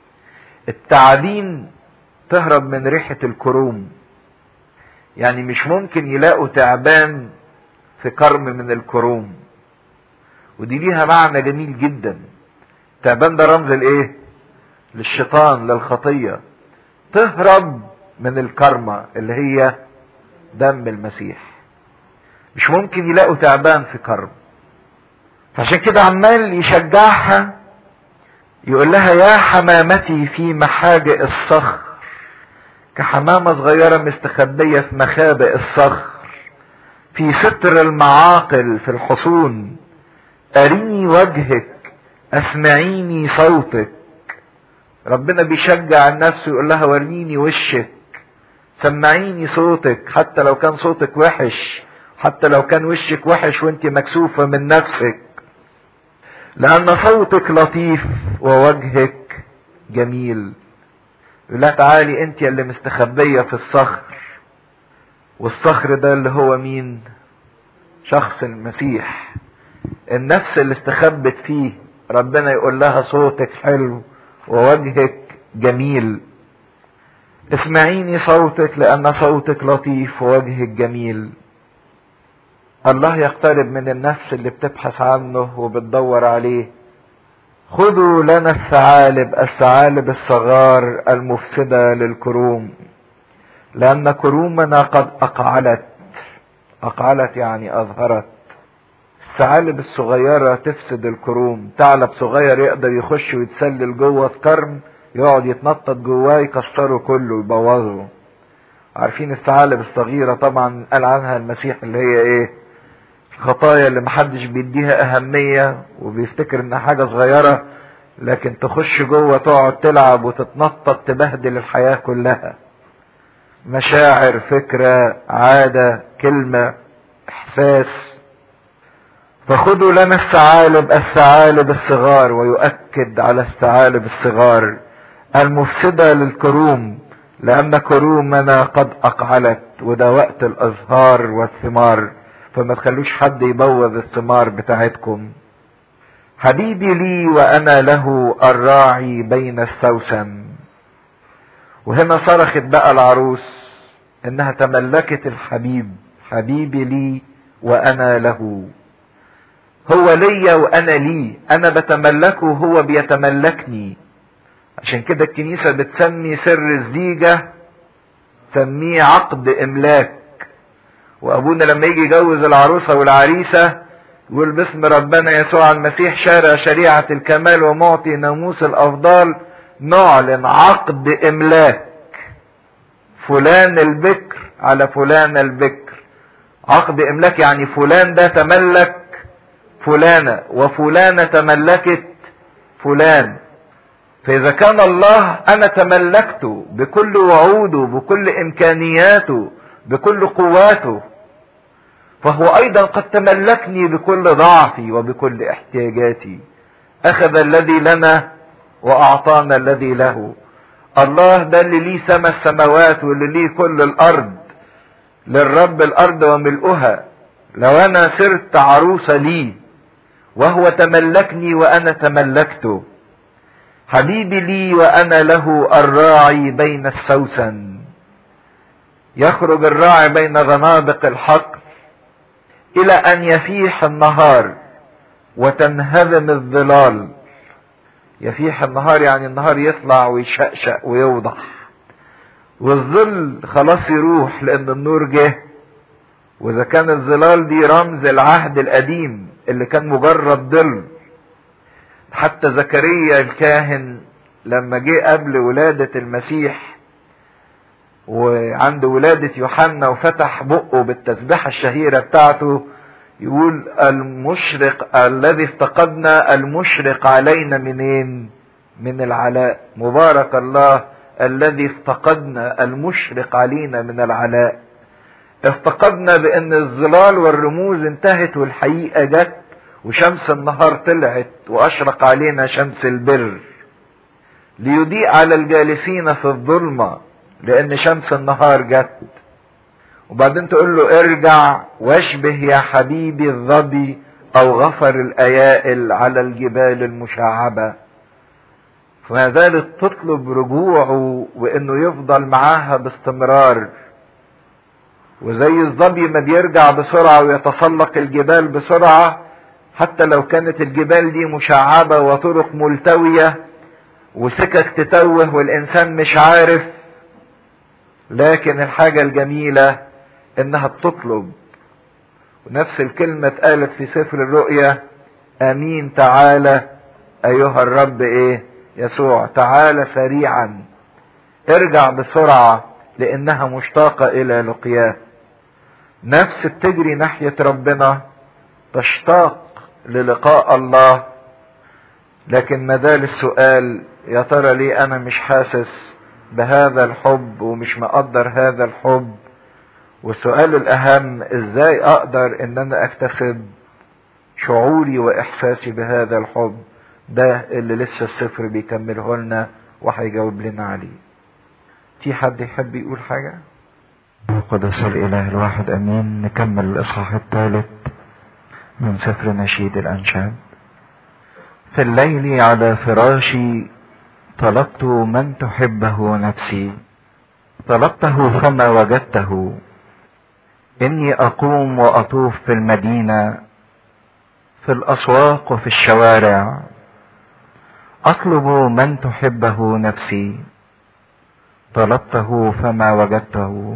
التعابين تهرب من ريحة الكروم يعني مش ممكن يلاقوا تعبان في كرم من الكروم ودي ليها معنى جميل جدا تعبان ده رمز الايه للشيطان للخطية تهرب من الكرمة اللي هي دم المسيح مش ممكن يلاقوا تعبان في كرم فعشان كده عمال يشجعها يقول لها يا حمامتي في محاجئ الصخر كحمامة صغيرة مستخبية في مخابئ الصخر في ستر المعاقل في الحصون أريني وجهك أسمعيني صوتك ربنا بيشجع النفس ويقول لها وريني وشك سمعيني صوتك حتى لو كان صوتك وحش حتى لو كان وشك وحش وانت مكسوفة من نفسك لأن صوتك لطيف ووجهك جميل يقول لها تعالي انت اللي مستخبية في الصخر والصخر ده اللي هو مين شخص المسيح النفس اللي استخبت فيه ربنا يقول لها صوتك حلو ووجهك جميل اسمعيني صوتك لأن صوتك لطيف ووجهك جميل الله يقترب من النفس اللي بتبحث عنه وبتدور عليه خذوا لنا الثعالب الثعالب الصغار المفسدة للكروم لأن كرومنا قد أقعلت أقعلت يعني أظهرت الثعالب الصغيرة تفسد الكروم ثعلب صغير يقدر يخش ويتسلل جوه الكرم يقعد يتنطط جواه يكسره كله يبوظه عارفين الثعالب الصغيرة طبعا قال عنها المسيح اللي هي ايه الخطايا اللي محدش بيديها اهمية وبيفتكر انها حاجة صغيرة لكن تخش جوه تقعد تلعب وتتنطط تبهدل الحياة كلها مشاعر فكرة عادة كلمة احساس فخذوا لنا الثعالب الثعالب الصغار ويؤكد على الثعالب الصغار المفسدة للكروم لأن كرومنا قد أقعلت وده وقت الأزهار والثمار فما تخلوش حد يبوظ الثمار بتاعتكم حبيبي لي وأنا له الراعي بين السوسن وهنا صرخت بقى العروس انها تملكت الحبيب حبيبي لي وانا له هو ليا وانا لي انا بتملكه وهو بيتملكني عشان كده الكنيسة بتسمي سر الزيجة تسميه عقد املاك وابونا لما يجي يجوز العروسة والعريسة يقول باسم ربنا يسوع المسيح شارع شريعة الكمال ومعطي ناموس الافضال نعلن عقد املاك فلان البكر على فلان البكر عقد املاك يعني فلان ده تملك فلانة وفلانة تملكت فلان فاذا كان الله انا تملكته بكل وعوده بكل امكانياته بكل قواته فهو ايضا قد تملكني بكل ضعفي وبكل احتياجاتي اخذ الذي لنا واعطانا الذي له الله ده اللي ليه سما السماوات واللي ليه كل الارض للرب الارض وملؤها لو انا صرت عروسة لي وهو تملكني وانا تملكته حبيبي لي وانا له الراعي بين السوسن يخرج الراعي بين غنادق الحقل الى ان يفيح النهار وتنهدم الظلال يفيح النهار يعني النهار يطلع ويشقشق ويوضح والظل خلاص يروح لان النور جه واذا كان الظلال دي رمز العهد القديم اللي كان مجرد ظل حتى زكريا الكاهن لما جه قبل ولادة المسيح وعند ولادة يوحنا وفتح بقه بالتسبيحة الشهيرة بتاعته يقول المشرق الذي افتقدنا المشرق علينا منين من العلاء مبارك الله الذي افتقدنا المشرق علينا من العلاء افتقدنا بان الظلال والرموز انتهت والحقيقة جت وشمس النهار طلعت واشرق علينا شمس البر ليضيء على الجالسين في الظلمة لان شمس النهار جت وبعدين تقول له ارجع واشبه يا حبيبي الظبي او غفر الايائل على الجبال المشعبة فما زالت تطلب رجوعه وانه يفضل معاها باستمرار وزي الظبي ما بيرجع بسرعة ويتسلق الجبال بسرعة حتى لو كانت الجبال دي مشعبة وطرق ملتوية وسكك تتوه والانسان مش عارف لكن الحاجة الجميلة انها بتطلب ونفس الكلمة اتقالت في سفر الرؤيا امين تعالى ايها الرب ايه يسوع تعالى سريعا ارجع بسرعة لانها مشتاقة الى لقياه نفس بتجري ناحية ربنا تشتاق للقاء الله لكن ما زال السؤال يا ترى ليه انا مش حاسس بهذا الحب ومش مقدر هذا الحب والسؤال الاهم ازاي اقدر ان انا اكتسب شعوري واحساسي بهذا الحب ده اللي لسه السفر بيكمله لنا وهيجاوب لنا عليه في حد يحب يقول حاجة قدس الاله الواحد امين نكمل الاصحاح الثالث من سفر نشيد الانشاد في الليل على فراشي طلبت من تحبه نفسي طلبته فما وجدته اني اقوم واطوف في المدينه في الاسواق وفي الشوارع اطلب من تحبه نفسي طلبته فما وجدته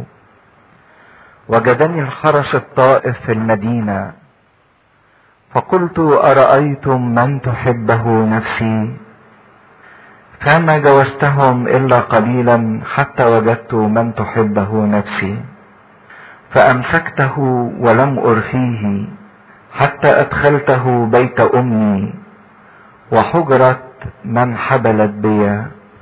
وجدني الحرس الطائف في المدينه فقلت ارايتم من تحبه نفسي فما جوزتهم الا قليلا حتى وجدت من تحبه نفسي فامسكته ولم ارفيه حتى ادخلته بيت امي وحجرة من حبلت بي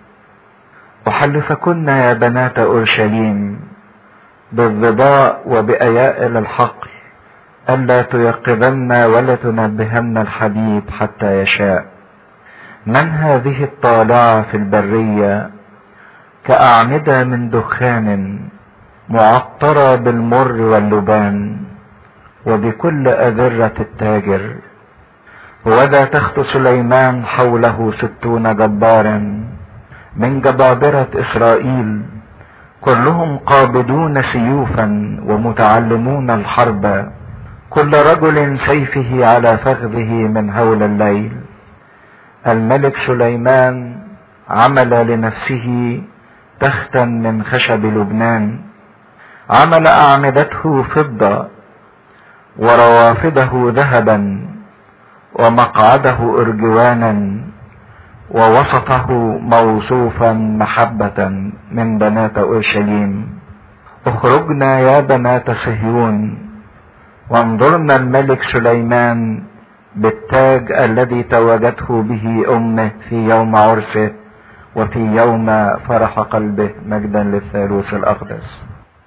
احلفكن يا بنات اورشليم بالظباء وبايائل الحقل الا تيقظن ولا تنبهن الحبيب حتى يشاء من هذه الطالعة في البرية كأعمدة من دخان معطرة بالمر واللبان وبكل أذرة التاجر وذا تخت سليمان حوله ستون جبارا من جبابرة إسرائيل كلهم قابضون سيوفا ومتعلمون الحرب كل رجل سيفه على فخذه من هول الليل الملك سليمان عمل لنفسه تختا من خشب لبنان عمل اعمدته فضه وروافده ذهبا ومقعده ارجوانا ووسطه موصوفا محبه من بنات اورشليم اخرجنا يا بنات صهيون وانظرنا الملك سليمان بالتاج الذي توجته به امه في يوم عرسه وفي يوم فرح قلبه مجدا للثالوث الاقدس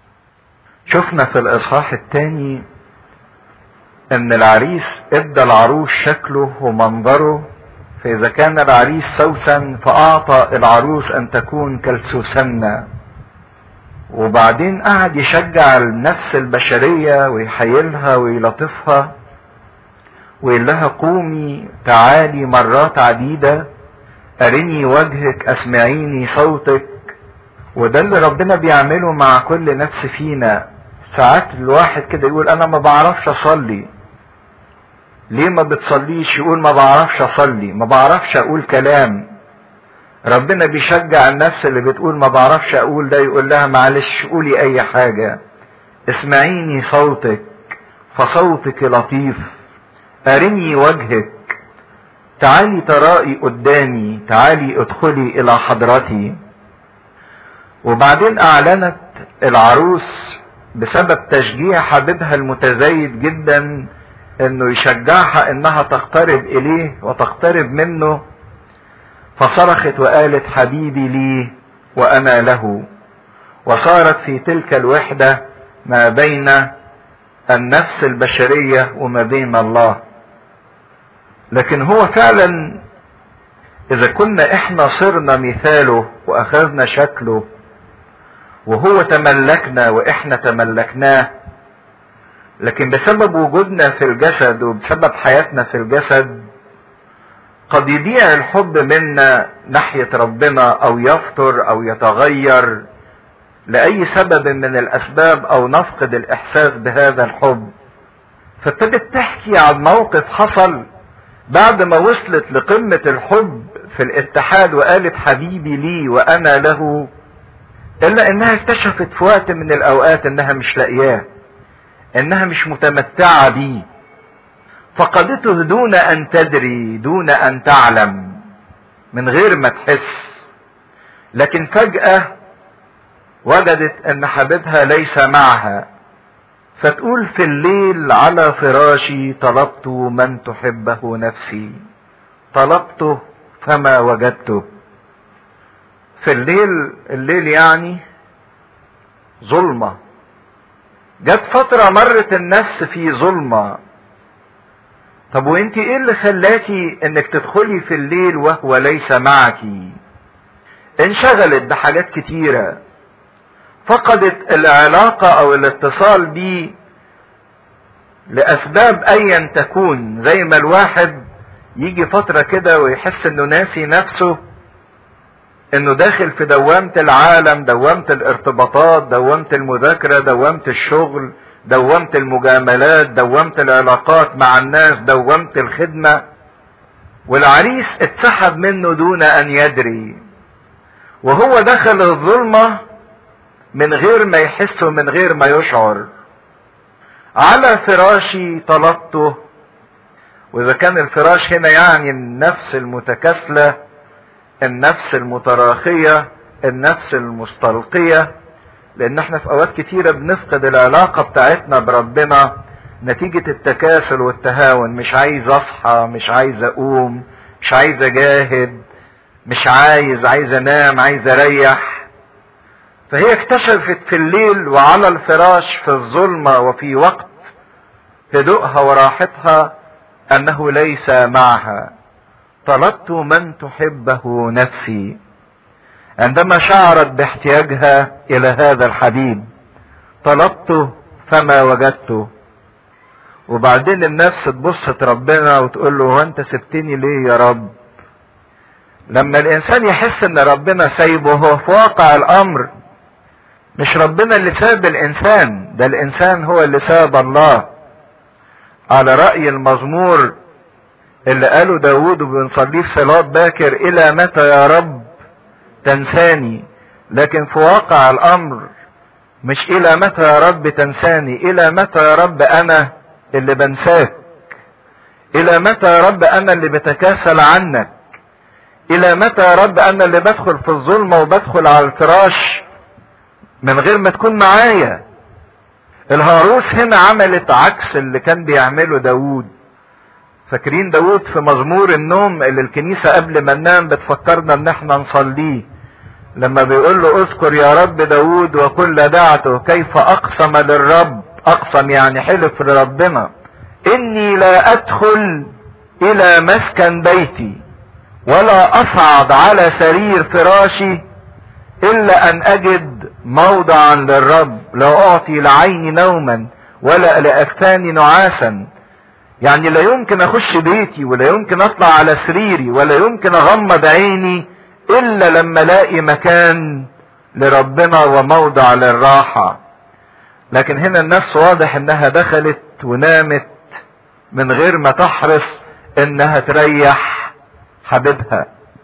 شفنا في الاصحاح الثاني ان العريس ادى العروس شكله ومنظره فاذا كان العريس سوسن فاعطى العروس ان تكون كالسوسنة وبعدين قعد يشجع النفس البشرية ويحيلها ويلطفها ويقول لها قومي تعالي مرات عديدة أرني وجهك أسمعيني صوتك وده اللي ربنا بيعمله مع كل نفس فينا ساعات الواحد كده يقول أنا ما بعرفش أصلي ليه ما بتصليش يقول ما بعرفش أصلي ما بعرفش أقول كلام ربنا بيشجع النفس اللي بتقول ما بعرفش أقول ده يقول لها معلش قولي أي حاجة اسمعيني صوتك فصوتك لطيف أرني وجهك تعالي ترائي قدامي تعالي ادخلي إلى حضرتي وبعدين أعلنت العروس بسبب تشجيع حبيبها المتزايد جدا انه يشجعها انها تقترب اليه وتقترب منه فصرخت وقالت حبيبي لي وانا له وصارت في تلك الوحده ما بين النفس البشريه وما بين الله لكن هو فعلا اذا كنا احنا صرنا مثاله واخذنا شكله وهو تملكنا واحنا تملكناه لكن بسبب وجودنا في الجسد وبسبب حياتنا في الجسد قد يضيع الحب منا ناحية ربنا او يفتر او يتغير لأي سبب من الأسباب أو نفقد الإحساس بهذا الحب فابتدت تحكي عن موقف حصل بعد ما وصلت لقمة الحب في الاتحاد وقالت حبيبي لي وأنا له إلا إنها اكتشفت في وقت من الأوقات إنها مش لاقياه إنها مش متمتعة بيه فقدته دون أن تدري دون أن تعلم من غير ما تحس لكن فجأة وجدت ان حبيبها ليس معها فتقول في الليل على فراشي طلبت من تحبه نفسي طلبته فما وجدته في الليل الليل يعني ظلمة جت فترة مرت النفس في ظلمة طب وانت ايه اللي خلاكي انك تدخلي في الليل وهو ليس معك انشغلت بحاجات كتيره فقدت العلاقة او الاتصال بيه لاسباب ايا تكون زي ما الواحد يجي فترة كده ويحس انه ناسي نفسه انه داخل في دوامة العالم دوامة الارتباطات دوامة المذاكرة دوامة الشغل دوامة المجاملات دوامة العلاقات مع الناس دوامة الخدمة والعريس اتسحب منه دون ان يدري وهو دخل الظلمه من غير ما يحس ومن غير ما يشعر على فراشي طلبته واذا كان الفراش هنا يعني النفس المتكاسلة النفس المتراخية النفس المستلقية لان احنا في اوقات كتيرة بنفقد العلاقة بتاعتنا بربنا نتيجة التكاسل والتهاون مش عايز اصحى مش عايز اقوم مش عايز اجاهد مش عايز عايز انام عايز اريح فهي اكتشفت في الليل وعلى الفراش في الظلمة وفي وقت هدوءها وراحتها انه ليس معها طلبت من تحبه نفسي عندما شعرت باحتياجها الى هذا الحبيب طلبته فما وجدته وبعدين النفس تبص ربنا وتقول له هو انت سبتني ليه يا رب لما الانسان يحس ان ربنا سايبه هو في واقع الامر مش ربنا اللي ساب الانسان ده الانسان هو اللي ساب الله على رأي المزمور اللي قاله داود وبنصليه في صلاة باكر الى متى يا رب تنساني لكن في واقع الامر مش الى متى يا رب تنساني الى متى يا رب انا اللي بنساك الى متى يا رب انا اللي بتكاسل عنك الى متى يا رب انا اللي بدخل في الظلمة وبدخل على الفراش من غير ما تكون معايا الهاروس هنا عملت عكس اللي كان بيعمله داوود فاكرين داوود في مزمور النوم اللي الكنيسة قبل ما ننام بتفكرنا ان احنا نصليه لما بيقول له اذكر يا رب داوود وكل دعته كيف اقسم للرب اقسم يعني حلف لربنا اني لا ادخل الى مسكن بيتي ولا اصعد على سرير فراشي الا ان اجد موضعا للرب لا اعطي لعيني نوما ولا لاكفاني نعاسا يعني لا يمكن اخش بيتي ولا يمكن اطلع على سريري ولا يمكن اغمض عيني الا لما الاقي مكان لربنا وموضع للراحة لكن هنا النفس واضح انها دخلت ونامت من غير ما تحرص انها تريح حبيبها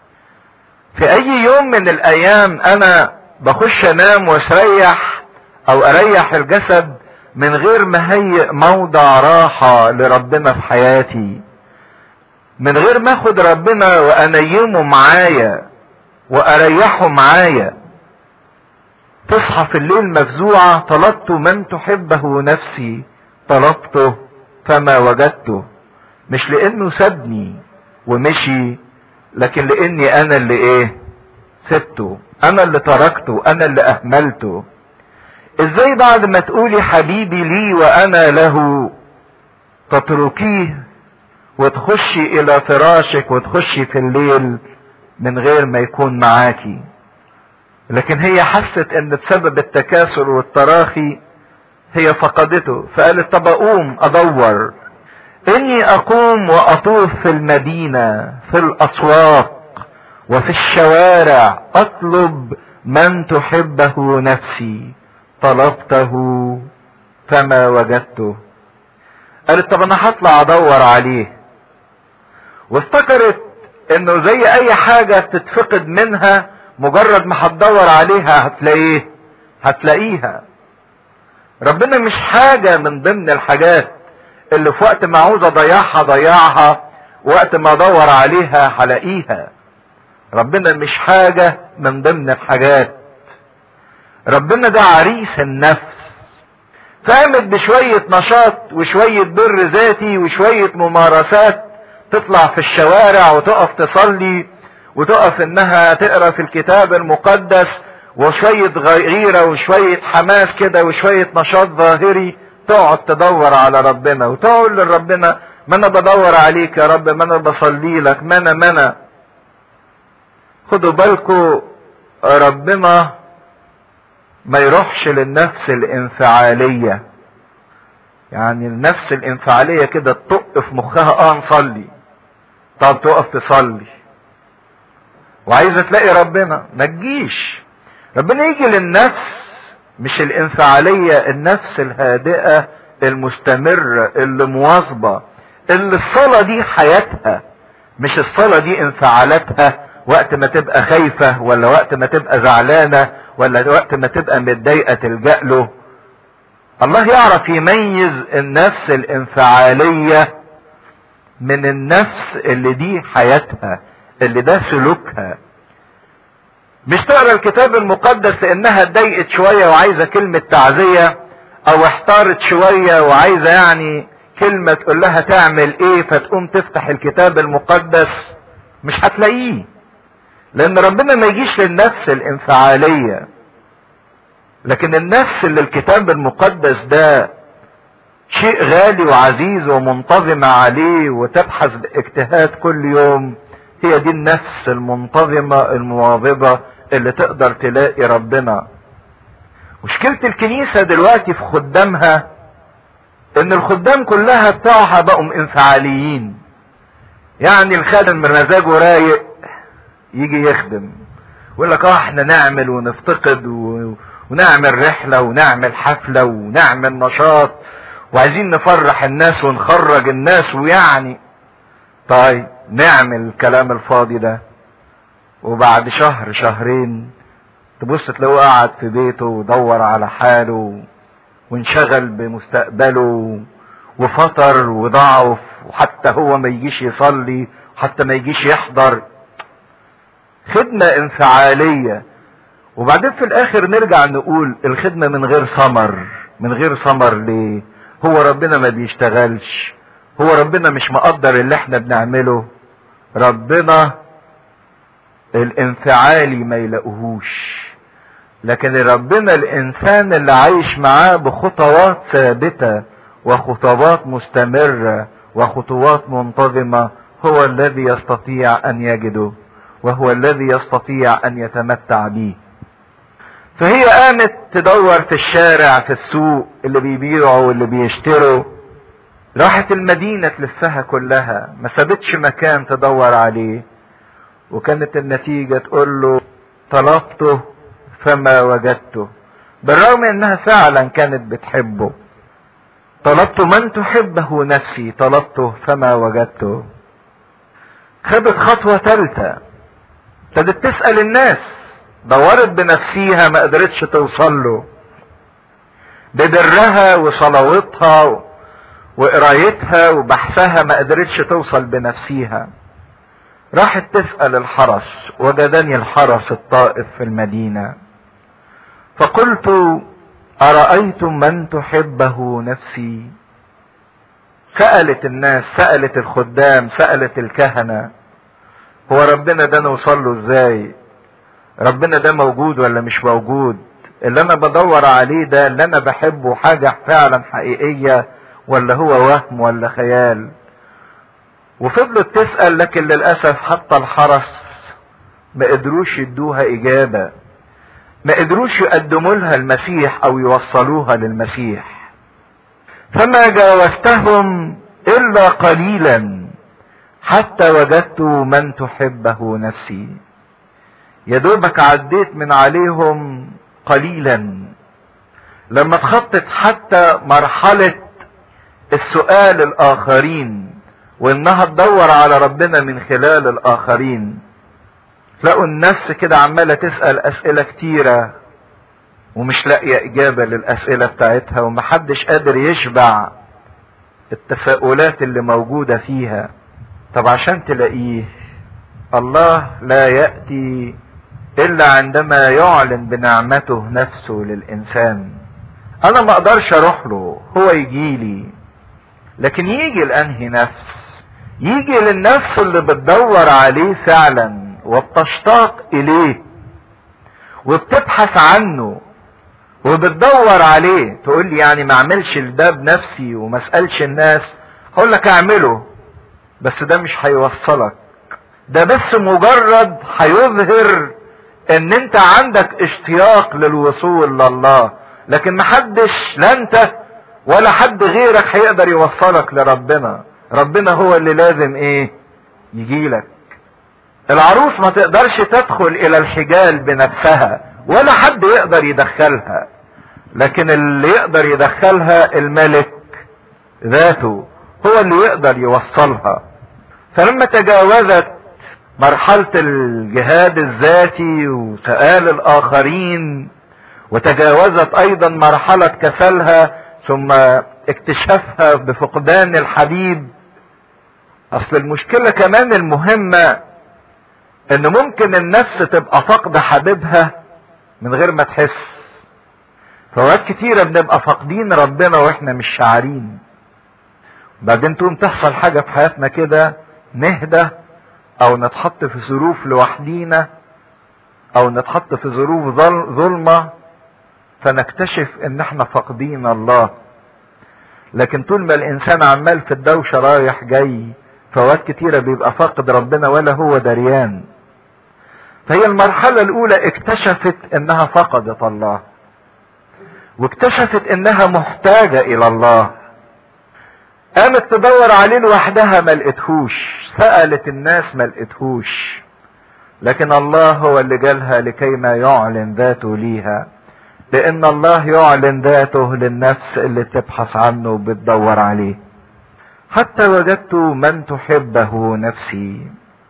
في اي يوم من الايام انا بخش انام واستريح او اريح الجسد من غير ما هيئ موضع راحة لربنا في حياتي من غير ما اخد ربنا وانيمه معايا واريحه معايا تصحى في الليل مفزوعة طلبت من تحبه نفسي طلبته فما وجدته مش لانه سابني ومشي لكن لاني انا اللي ايه سبته انا اللي تركته انا اللي اهملته ازاي بعد ما تقولي حبيبي لي وانا له تتركيه وتخشي الى فراشك وتخشي في الليل من غير ما يكون معاكي لكن هي حست ان بسبب التكاسل والتراخي هي فقدته فقالت طب اقوم ادور اني اقوم واطوف في المدينة في الاسواق وفي الشوارع اطلب من تحبه نفسي طلبته فما وجدته قالت طب انا هطلع ادور عليه وافتكرت انه زي اي حاجة تتفقد منها مجرد ما هتدور عليها هتلاقيه هتلاقيها ربنا مش حاجة من ضمن الحاجات اللي في وقت ما عاوز اضيعها ضيعها وقت ما ادور عليها هلاقيها ربنا مش حاجة من ضمن الحاجات ربنا ده عريس النفس فقامت بشوية نشاط وشوية بر ذاتي وشوية ممارسات تطلع في الشوارع وتقف تصلي وتقف انها تقرا في الكتاب المقدس وشوية غيرة وشوية حماس كده وشوية نشاط ظاهري تقعد تدور على ربنا وتقول لربنا ما انا بدور عليك يا رب ما انا بصلي لك ما انا ما انا خدوا بالكم ربنا ما يروحش للنفس الانفعالية يعني النفس الانفعالية كده تطق في مخها اه نصلي طب تقف تصلي وعايزة تلاقي ربنا ما تجيش ربنا يجي للنفس مش الانفعالية النفس الهادئة المستمرة اللي مواظبة اللي الصلاة دي حياتها مش الصلاة دي انفعالاتها وقت ما تبقى خايفة ولا وقت ما تبقى زعلانة ولا وقت ما تبقى متضايقة تلجأ له الله يعرف يميز النفس الانفعالية من النفس اللي دي حياتها اللي ده سلوكها مش تقرا الكتاب المقدس لانها اتضايقت شوية وعايزة كلمة تعزية او احتارت شوية وعايزة يعني كلمة تقول لها تعمل ايه فتقوم تفتح الكتاب المقدس مش هتلاقيه لان ربنا ما يجيش للنفس الانفعالية لكن النفس اللي الكتاب المقدس ده شيء غالي وعزيز ومنتظمة عليه وتبحث باجتهاد كل يوم هي دي النفس المنتظمة المواظبة اللي تقدر تلاقي ربنا مشكلة الكنيسة دلوقتي في خدامها ان الخدام كلها بتاعها بقوا انفعاليين يعني الخادم من مزاجه رايق يجي يخدم يقول لك اه احنا نعمل ونفتقد و... ونعمل رحلة ونعمل حفلة ونعمل نشاط وعايزين نفرح الناس ونخرج الناس ويعني طيب نعمل الكلام الفاضي ده وبعد شهر شهرين تبص تلاقيه قاعد في بيته ودور على حاله وانشغل بمستقبله وفطر وضعف وحتى هو ما يجيش يصلي حتى ما يجيش يحضر خدمة انفعالية وبعدين في الاخر نرجع نقول الخدمة من غير ثمر من غير ثمر ليه هو ربنا ما بيشتغلش هو ربنا مش مقدر اللي احنا بنعمله ربنا الانفعالي ما يلاقوهوش لكن ربنا الانسان اللي عايش معاه بخطوات ثابته وخطوات مستمره وخطوات منتظمه هو الذي يستطيع ان يجده وهو الذي يستطيع ان يتمتع به فهي قامت تدور في الشارع في السوق اللي بيبيعوا واللي بيشتروا راحت المدينة تلفها كلها ما سابتش مكان تدور عليه وكانت النتيجة تقول له طلبته فما وجدته بالرغم انها فعلا كانت بتحبه طلبت من تحبه نفسي طلبته فما وجدته خدت خطوة ثالثة ابتدت تسأل الناس دورت بنفسيها ما قدرتش توصل له ببرها وصلواتها وقرايتها وبحثها ما قدرتش توصل بنفسيها راحت تسأل الحرس وجدني الحرس الطائف في المدينة فقلت أرأيتم من تحبه نفسي سألت الناس سألت الخدام سألت الكهنة هو ربنا ده نوصل له ازاي ربنا ده موجود ولا مش موجود اللي انا بدور عليه ده اللي انا بحبه حاجة فعلا حقيقية ولا هو وهم ولا خيال وفضلت تسأل لكن للأسف حتى الحرس ما قدروش يدوها إجابة ما قدروش يقدموا لها المسيح أو يوصلوها للمسيح فما جاوزتهم إلا قليلا حتى وجدت من تحبه نفسي يا دوبك عديت من عليهم قليلا لما تخطت حتى مرحلة السؤال الآخرين وإنها تدور على ربنا من خلال الآخرين تلاقوا النفس كده عمالة تسأل أسئلة كتيرة ومش لاقية إجابة للأسئلة بتاعتها ومحدش قادر يشبع التساؤلات اللي موجودة فيها طب عشان تلاقيه الله لا يأتي إلا عندما يعلن بنعمته نفسه للإنسان أنا ما أقدرش أروح له هو يجيلي لكن يجي لأنهي نفس يجي للنفس اللي بتدور عليه فعلا وبتشتاق إليه وبتبحث عنه وبتدور عليه تقول لي يعني ما اعملش ده بنفسي وما اسالش الناس اقول لك اعمله بس ده مش هيوصلك ده بس مجرد هيظهر ان انت عندك اشتياق للوصول لله لكن محدش لا انت ولا حد غيرك هيقدر يوصلك لربنا ربنا هو اللي لازم ايه يجيلك العروس ما تقدرش تدخل الى الحجال بنفسها ولا حد يقدر يدخلها لكن اللي يقدر يدخلها الملك ذاته هو اللي يقدر يوصلها فلما تجاوزت مرحلة الجهاد الذاتي وسؤال الآخرين وتجاوزت أيضا مرحلة كسلها ثم اكتشافها بفقدان الحبيب أصل المشكلة كمان المهمة إن ممكن النفس تبقى فاقدة حبيبها من غير ما تحس فوقات كتيرة بنبقى فاقدين ربنا واحنا مش شاعرين بعدين تقوم تحصل حاجة في حياتنا كده نهدى او نتحط في ظروف لوحدينا او نتحط في ظروف ظلمة فنكتشف ان احنا فاقدين الله لكن طول ما الانسان عمال في الدوشة رايح جاي فوقات كتيرة بيبقى فاقد ربنا ولا هو دريان فهي المرحلة الاولى اكتشفت انها فقدت الله واكتشفت انها محتاجة الى الله قامت تدور عليه لوحدها ما لقيتهوش سألت الناس ما لقيتهوش لكن الله هو اللي جالها لكي ما يعلن ذاته ليها لان الله يعلن ذاته للنفس اللي تبحث عنه وبتدور عليه حتى وجدت من تحبه نفسي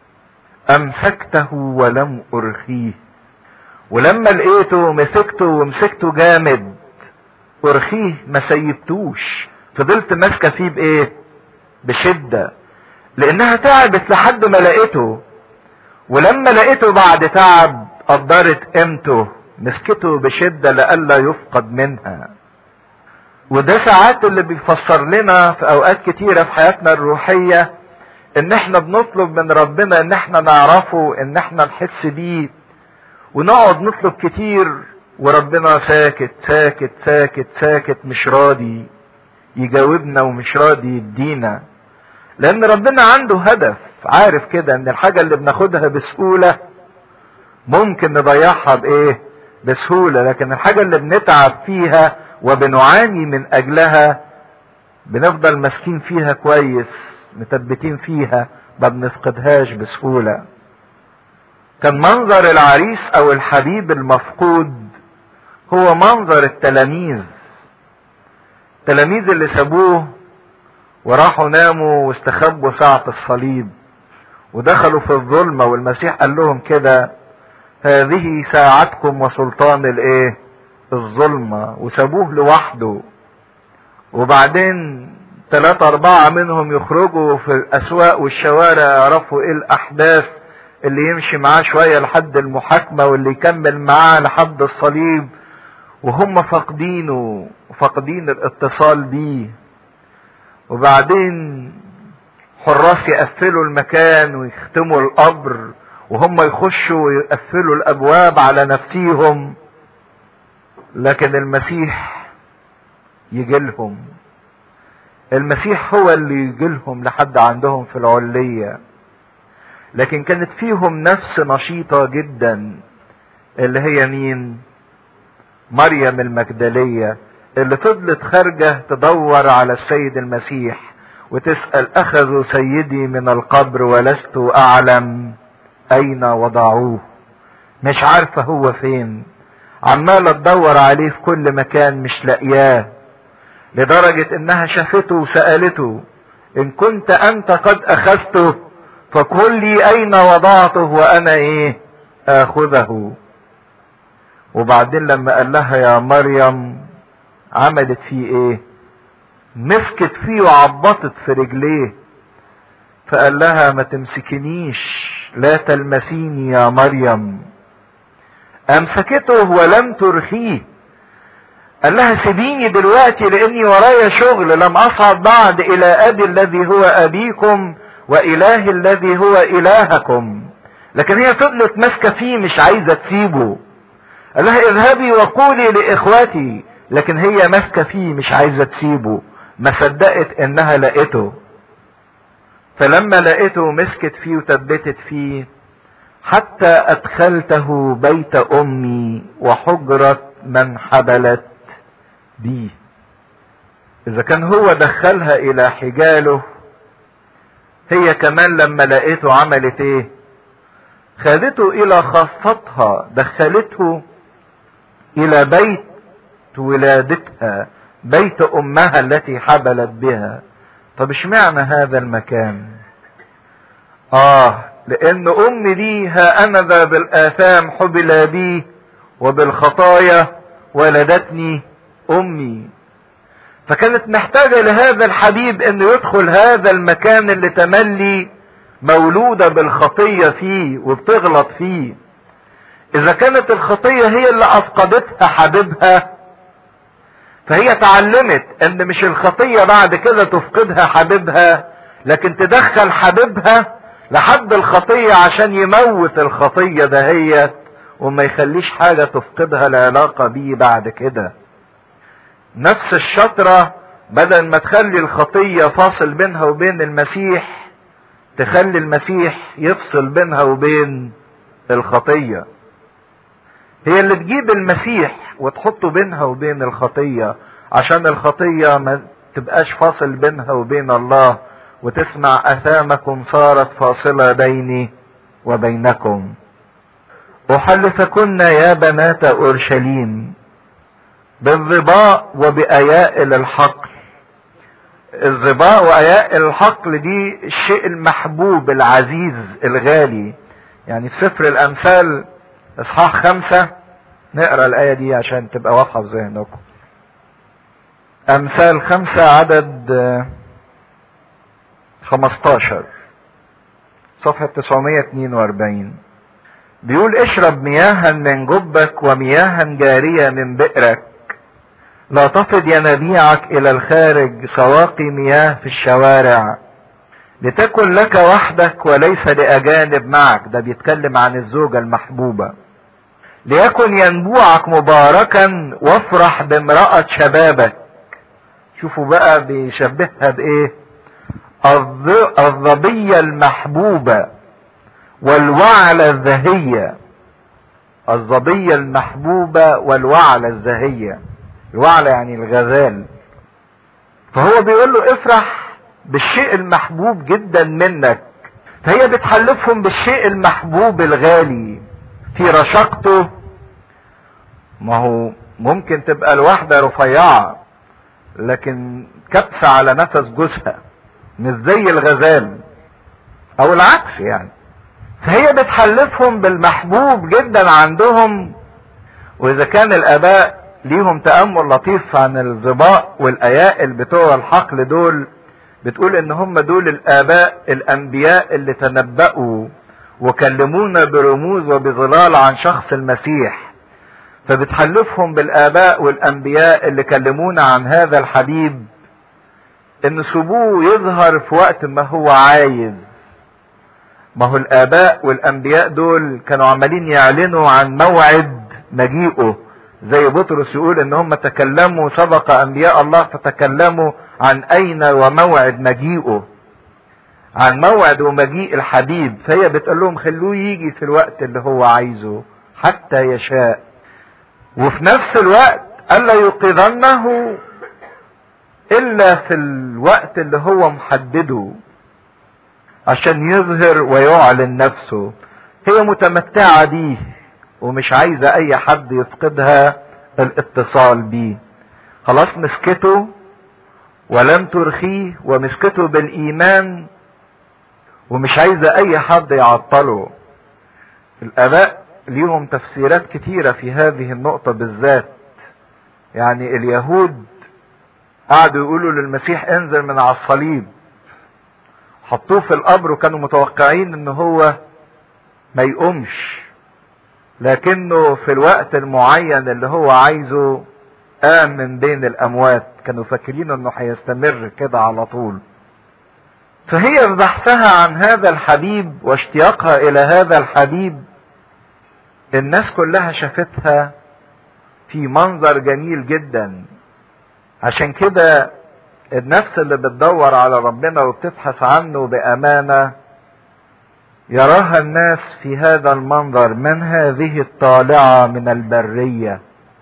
امسكته ولم ارخيه ولما لقيته مسكته ومسكته جامد ارخيه ما سيبتوش فضلت ماسكه فيه بايه بشده لانها تعبت لحد ما لقيته ولما لقيته بعد تعب قدرت قيمته مسكته بشده لئلا يفقد منها وده ساعات اللي بيفسر لنا في اوقات كتيرة في حياتنا الروحية ان احنا بنطلب من ربنا ان احنا نعرفه ان احنا نحس بيه ونقعد نطلب كتير وربنا ساكت ساكت ساكت ساكت مش راضي يجاوبنا ومش راضي يدينا لان ربنا عنده هدف عارف كده ان الحاجة اللي بناخدها بسهولة ممكن نضيعها بايه بسهولة لكن الحاجة اللي بنتعب فيها وبنعاني من اجلها بنفضل ماسكين فيها كويس مثبتين فيها ما بنفقدهاش بسهولة كان منظر العريس او الحبيب المفقود هو منظر التلاميذ التلاميذ اللي سابوه وراحوا ناموا واستخبوا ساعة الصليب ودخلوا في الظلمة والمسيح قال لهم كده هذه ساعتكم وسلطان الايه الظلمة وسابوه لوحده وبعدين ثلاثة أربعة منهم يخرجوا في الأسواق والشوارع يعرفوا إيه الأحداث اللي يمشي معاه شوية لحد المحاكمة واللي يكمل معاه لحد الصليب وهم فاقدينه وفاقدين الاتصال بيه وبعدين حراس يقفلوا المكان ويختموا القبر وهم يخشوا ويقفلوا الابواب على نفسيهم لكن المسيح يجيلهم المسيح هو اللي يجيلهم لحد عندهم في العلية لكن كانت فيهم نفس نشيطة جدا اللي هي مين مريم المجدلية اللي فضلت خارجة تدور على السيد المسيح وتسأل أخذوا سيدي من القبر ولست أعلم أين وضعوه مش عارفة هو فين عمالة تدور عليه في كل مكان مش لاقياه لدرجة انها شافته وسألته ان كنت انت قد اخذته فقل لي اين وضعته وانا ايه اخذه وبعدين لما قال لها يا مريم عملت فيه ايه مسكت فيه وعبطت في رجليه فقال لها ما تمسكنيش لا تلمسيني يا مريم امسكته ولم ترخيه قال لها سيبيني دلوقتي لاني ورايا شغل لم اصعد بعد الى ابي الذي هو ابيكم واله الذي هو الهكم لكن هي فضلت ماسكه فيه مش عايزه تسيبه قال لها اذهبي وقولي لاخوتي لكن هي ماسكه فيه مش عايزه تسيبه ما صدقت انها لقيته فلما لقيته مسكت فيه وثبتت فيه حتى ادخلته بيت امي وحجرة من حبلت بيه اذا كان هو دخلها الى حجاله هي كمان لما لقيته عملت ايه خدته الى خاصتها دخلته الى بيت ولادتها بيت امها التي حبلت بها طب اشمعنى هذا المكان اه لان امي دي ها انا ذا بالاثام حبل بي وبالخطايا ولدتني امي فكانت محتاجة لهذا الحبيب انه يدخل هذا المكان اللي تملي مولودة بالخطية فيه وبتغلط فيه اذا كانت الخطية هي اللي افقدتها حبيبها فهي اتعلمت ان مش الخطية بعد كده تفقدها حبيبها لكن تدخل حبيبها لحد الخطية عشان يموت الخطية دهيت وما يخليش حاجة تفقدها العلاقة بيه بعد كده نفس الشطرة بدل ما تخلي الخطية فاصل بينها وبين المسيح تخلي المسيح يفصل بينها وبين الخطية هي اللي تجيب المسيح وتحطه بينها وبين الخطية عشان الخطية ما تبقاش فاصل بينها وبين الله وتسمع اثامكم صارت فاصلة بيني وبينكم احلفكن يا بنات اورشليم بالظباء وبأيائل الحقل الظباء وأيائل الحقل دي الشيء المحبوب العزيز الغالي يعني في سفر الأمثال إصحاح خمسة نقرأ الآية دي عشان تبقى واضحة في ذهنكم أمثال خمسة عدد خمستاشر صفحة 942 بيقول اشرب مياها من جبك ومياها جارية من بئرك لا تفض ينابيعك الى الخارج سواقي مياه في الشوارع لتكن لك وحدك وليس لاجانب معك ده بيتكلم عن الزوجة المحبوبة ليكن ينبوعك مباركا وافرح بامرأة شبابك شوفوا بقى بيشبهها بايه الظبية المحبوبة والوعلة الزهية الظبية المحبوبة والوعلة الزهية الوعلة يعني الغزال فهو بيقول له افرح بالشيء المحبوب جدا منك فهي بتحلفهم بالشيء المحبوب الغالي في رشاقته ما هو ممكن تبقى الواحدة رفيعة لكن كبسة على نفس جوزها مش زي الغزال او العكس يعني فهي بتحلفهم بالمحبوب جدا عندهم واذا كان الاباء ليهم تأمل لطيف عن الظباء والايائل بتوع الحقل دول بتقول ان هم دول الاباء الانبياء اللي تنبأوا وكلمونا برموز وبظلال عن شخص المسيح فبتحلفهم بالاباء والانبياء اللي كلمونا عن هذا الحبيب ان سبوه يظهر في وقت ما هو عايز ما هو الاباء والانبياء دول كانوا عمالين يعلنوا عن موعد مجيئه زي بطرس يقول ان هم تكلموا سبق انبياء الله فتكلموا عن اين وموعد مجيئه عن موعد ومجيء الحبيب فهي بتقول لهم خلوه يجي في الوقت اللي هو عايزه حتى يشاء وفي نفس الوقت الا يوقظنه الا في الوقت اللي هو محدده عشان يظهر ويعلن نفسه هي متمتعة بيه ومش عايزة اي حد يفقدها الاتصال بيه خلاص مسكته ولم ترخيه ومسكته بالايمان ومش عايزة اي حد يعطله الاباء ليهم تفسيرات كتيرة في هذه النقطة بالذات يعني اليهود قعدوا يقولوا للمسيح انزل من على الصليب حطوه في القبر وكانوا متوقعين ان هو ما يقومش لكنه في الوقت المعين اللي هو عايزه قام من بين الاموات كانوا فاكرين انه هيستمر كده على طول فهي في بحثها عن هذا الحبيب واشتياقها الى هذا الحبيب الناس كلها شافتها في منظر جميل جدا عشان كده النفس اللي بتدور على ربنا وبتبحث عنه بامانه يراها الناس في هذا المنظر من هذه الطالعه من البريه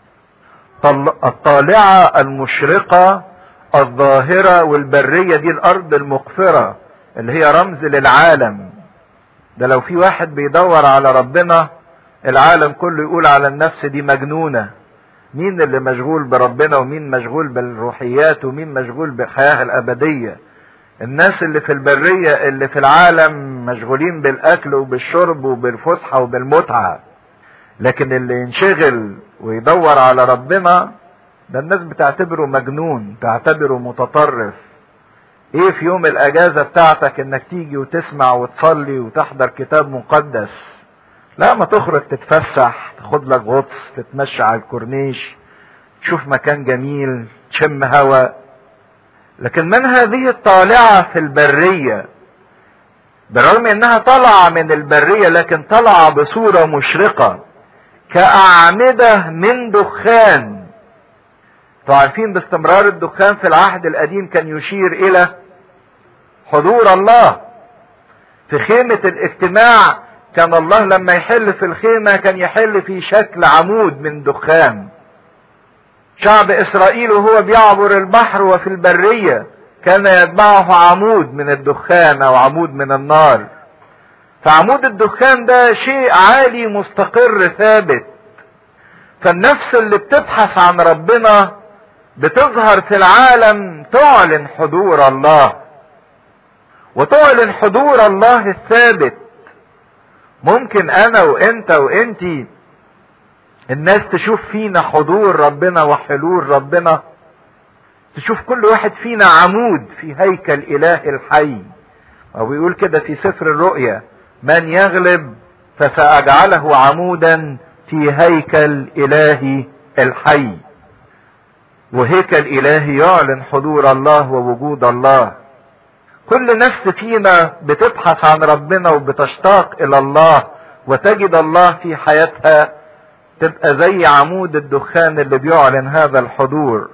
الطالعه المشرقه الظاهره والبريه دي الارض المقفره اللي هي رمز للعالم ده لو في واحد بيدور على ربنا العالم كله يقول على النفس دي مجنونه مين اللي مشغول بربنا ومين مشغول بالروحيات ومين مشغول بالحياه الابديه الناس اللي في البريه اللي في العالم مشغولين بالاكل وبالشرب وبالفسحه وبالمتعه لكن اللي ينشغل ويدور على ربنا ده الناس بتعتبره مجنون تعتبره متطرف ايه في يوم الاجازه بتاعتك انك تيجي وتسمع وتصلي وتحضر كتاب مقدس لا ما تخرج تتفسح تاخد لك غطس تتمشى على الكورنيش تشوف مكان جميل تشم هواء لكن من هذه الطالعة في البرية بالرغم انها طالعة من البرية لكن طالعة بصورة مشرقة كأعمدة من دخان عارفين باستمرار الدخان في العهد القديم كان يشير الى حضور الله في خيمة الاجتماع كان الله لما يحل في الخيمة كان يحل في شكل عمود من دخان شعب اسرائيل وهو بيعبر البحر وفي البرية كان يتبعه عمود من الدخان او عمود من النار فعمود الدخان ده شيء عالي مستقر ثابت فالنفس اللي بتبحث عن ربنا بتظهر في العالم تعلن حضور الله وتعلن حضور الله الثابت ممكن انا وانت وانتي الناس تشوف فينا حضور ربنا وحلول ربنا تشوف كل واحد فينا عمود في هيكل اله الحي او بيقول كده في سفر الرؤيا من يغلب فساجعله عمودا في هيكل الهي الحي وهيكل الهي يعلن حضور الله ووجود الله كل نفس فينا بتبحث عن ربنا وبتشتاق الى الله وتجد الله في حياتها تبقى زي عمود الدخان اللي بيعلن هذا الحضور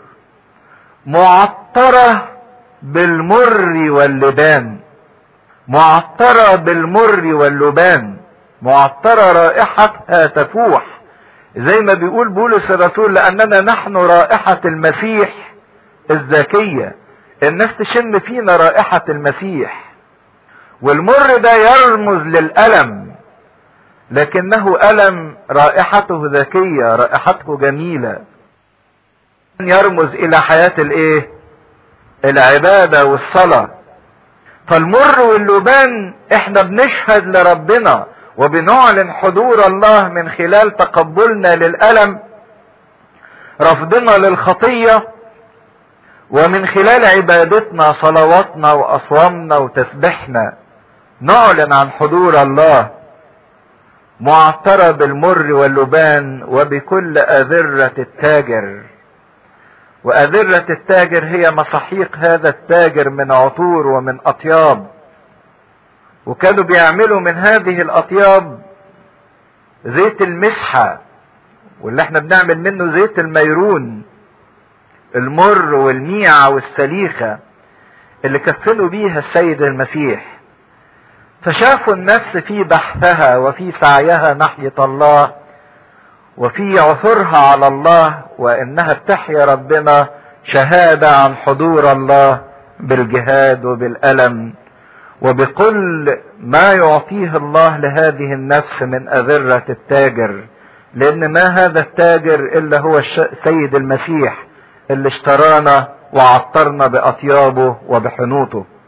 معطرة بالمر واللبان معطرة بالمر واللبان معطرة رائحتها تفوح زي ما بيقول بولس الرسول لأننا نحن رائحة المسيح الزكية الناس تشم فينا رائحة المسيح والمر ده يرمز للألم لكنه ألم رائحته ذكية رائحته جميلة يرمز إلى حياة الإيه؟ العبادة والصلاة فالمر واللبان احنا بنشهد لربنا وبنعلن حضور الله من خلال تقبلنا للألم رفضنا للخطية ومن خلال عبادتنا صلواتنا وأصوامنا وتسبيحنا نعلن عن حضور الله معطرة بالمر واللبان وبكل أذرة التاجر وأذرة التاجر هي مساحيق هذا التاجر من عطور ومن أطياب وكانوا بيعملوا من هذه الأطياب زيت المسحة واللي احنا بنعمل منه زيت الميرون المر والميعة والسليخة اللي كفنوا بيها السيد المسيح فشافوا النفس في بحثها وفي سعيها ناحية الله وفي عثرها على الله وانها بتحيا ربنا شهادة عن حضور الله بالجهاد وبالألم وبكل ما يعطيه الله لهذه النفس من أذرة التاجر لأن ما هذا التاجر إلا هو السيد المسيح اللي اشترانا وعطرنا بأطيابه وبحنوطه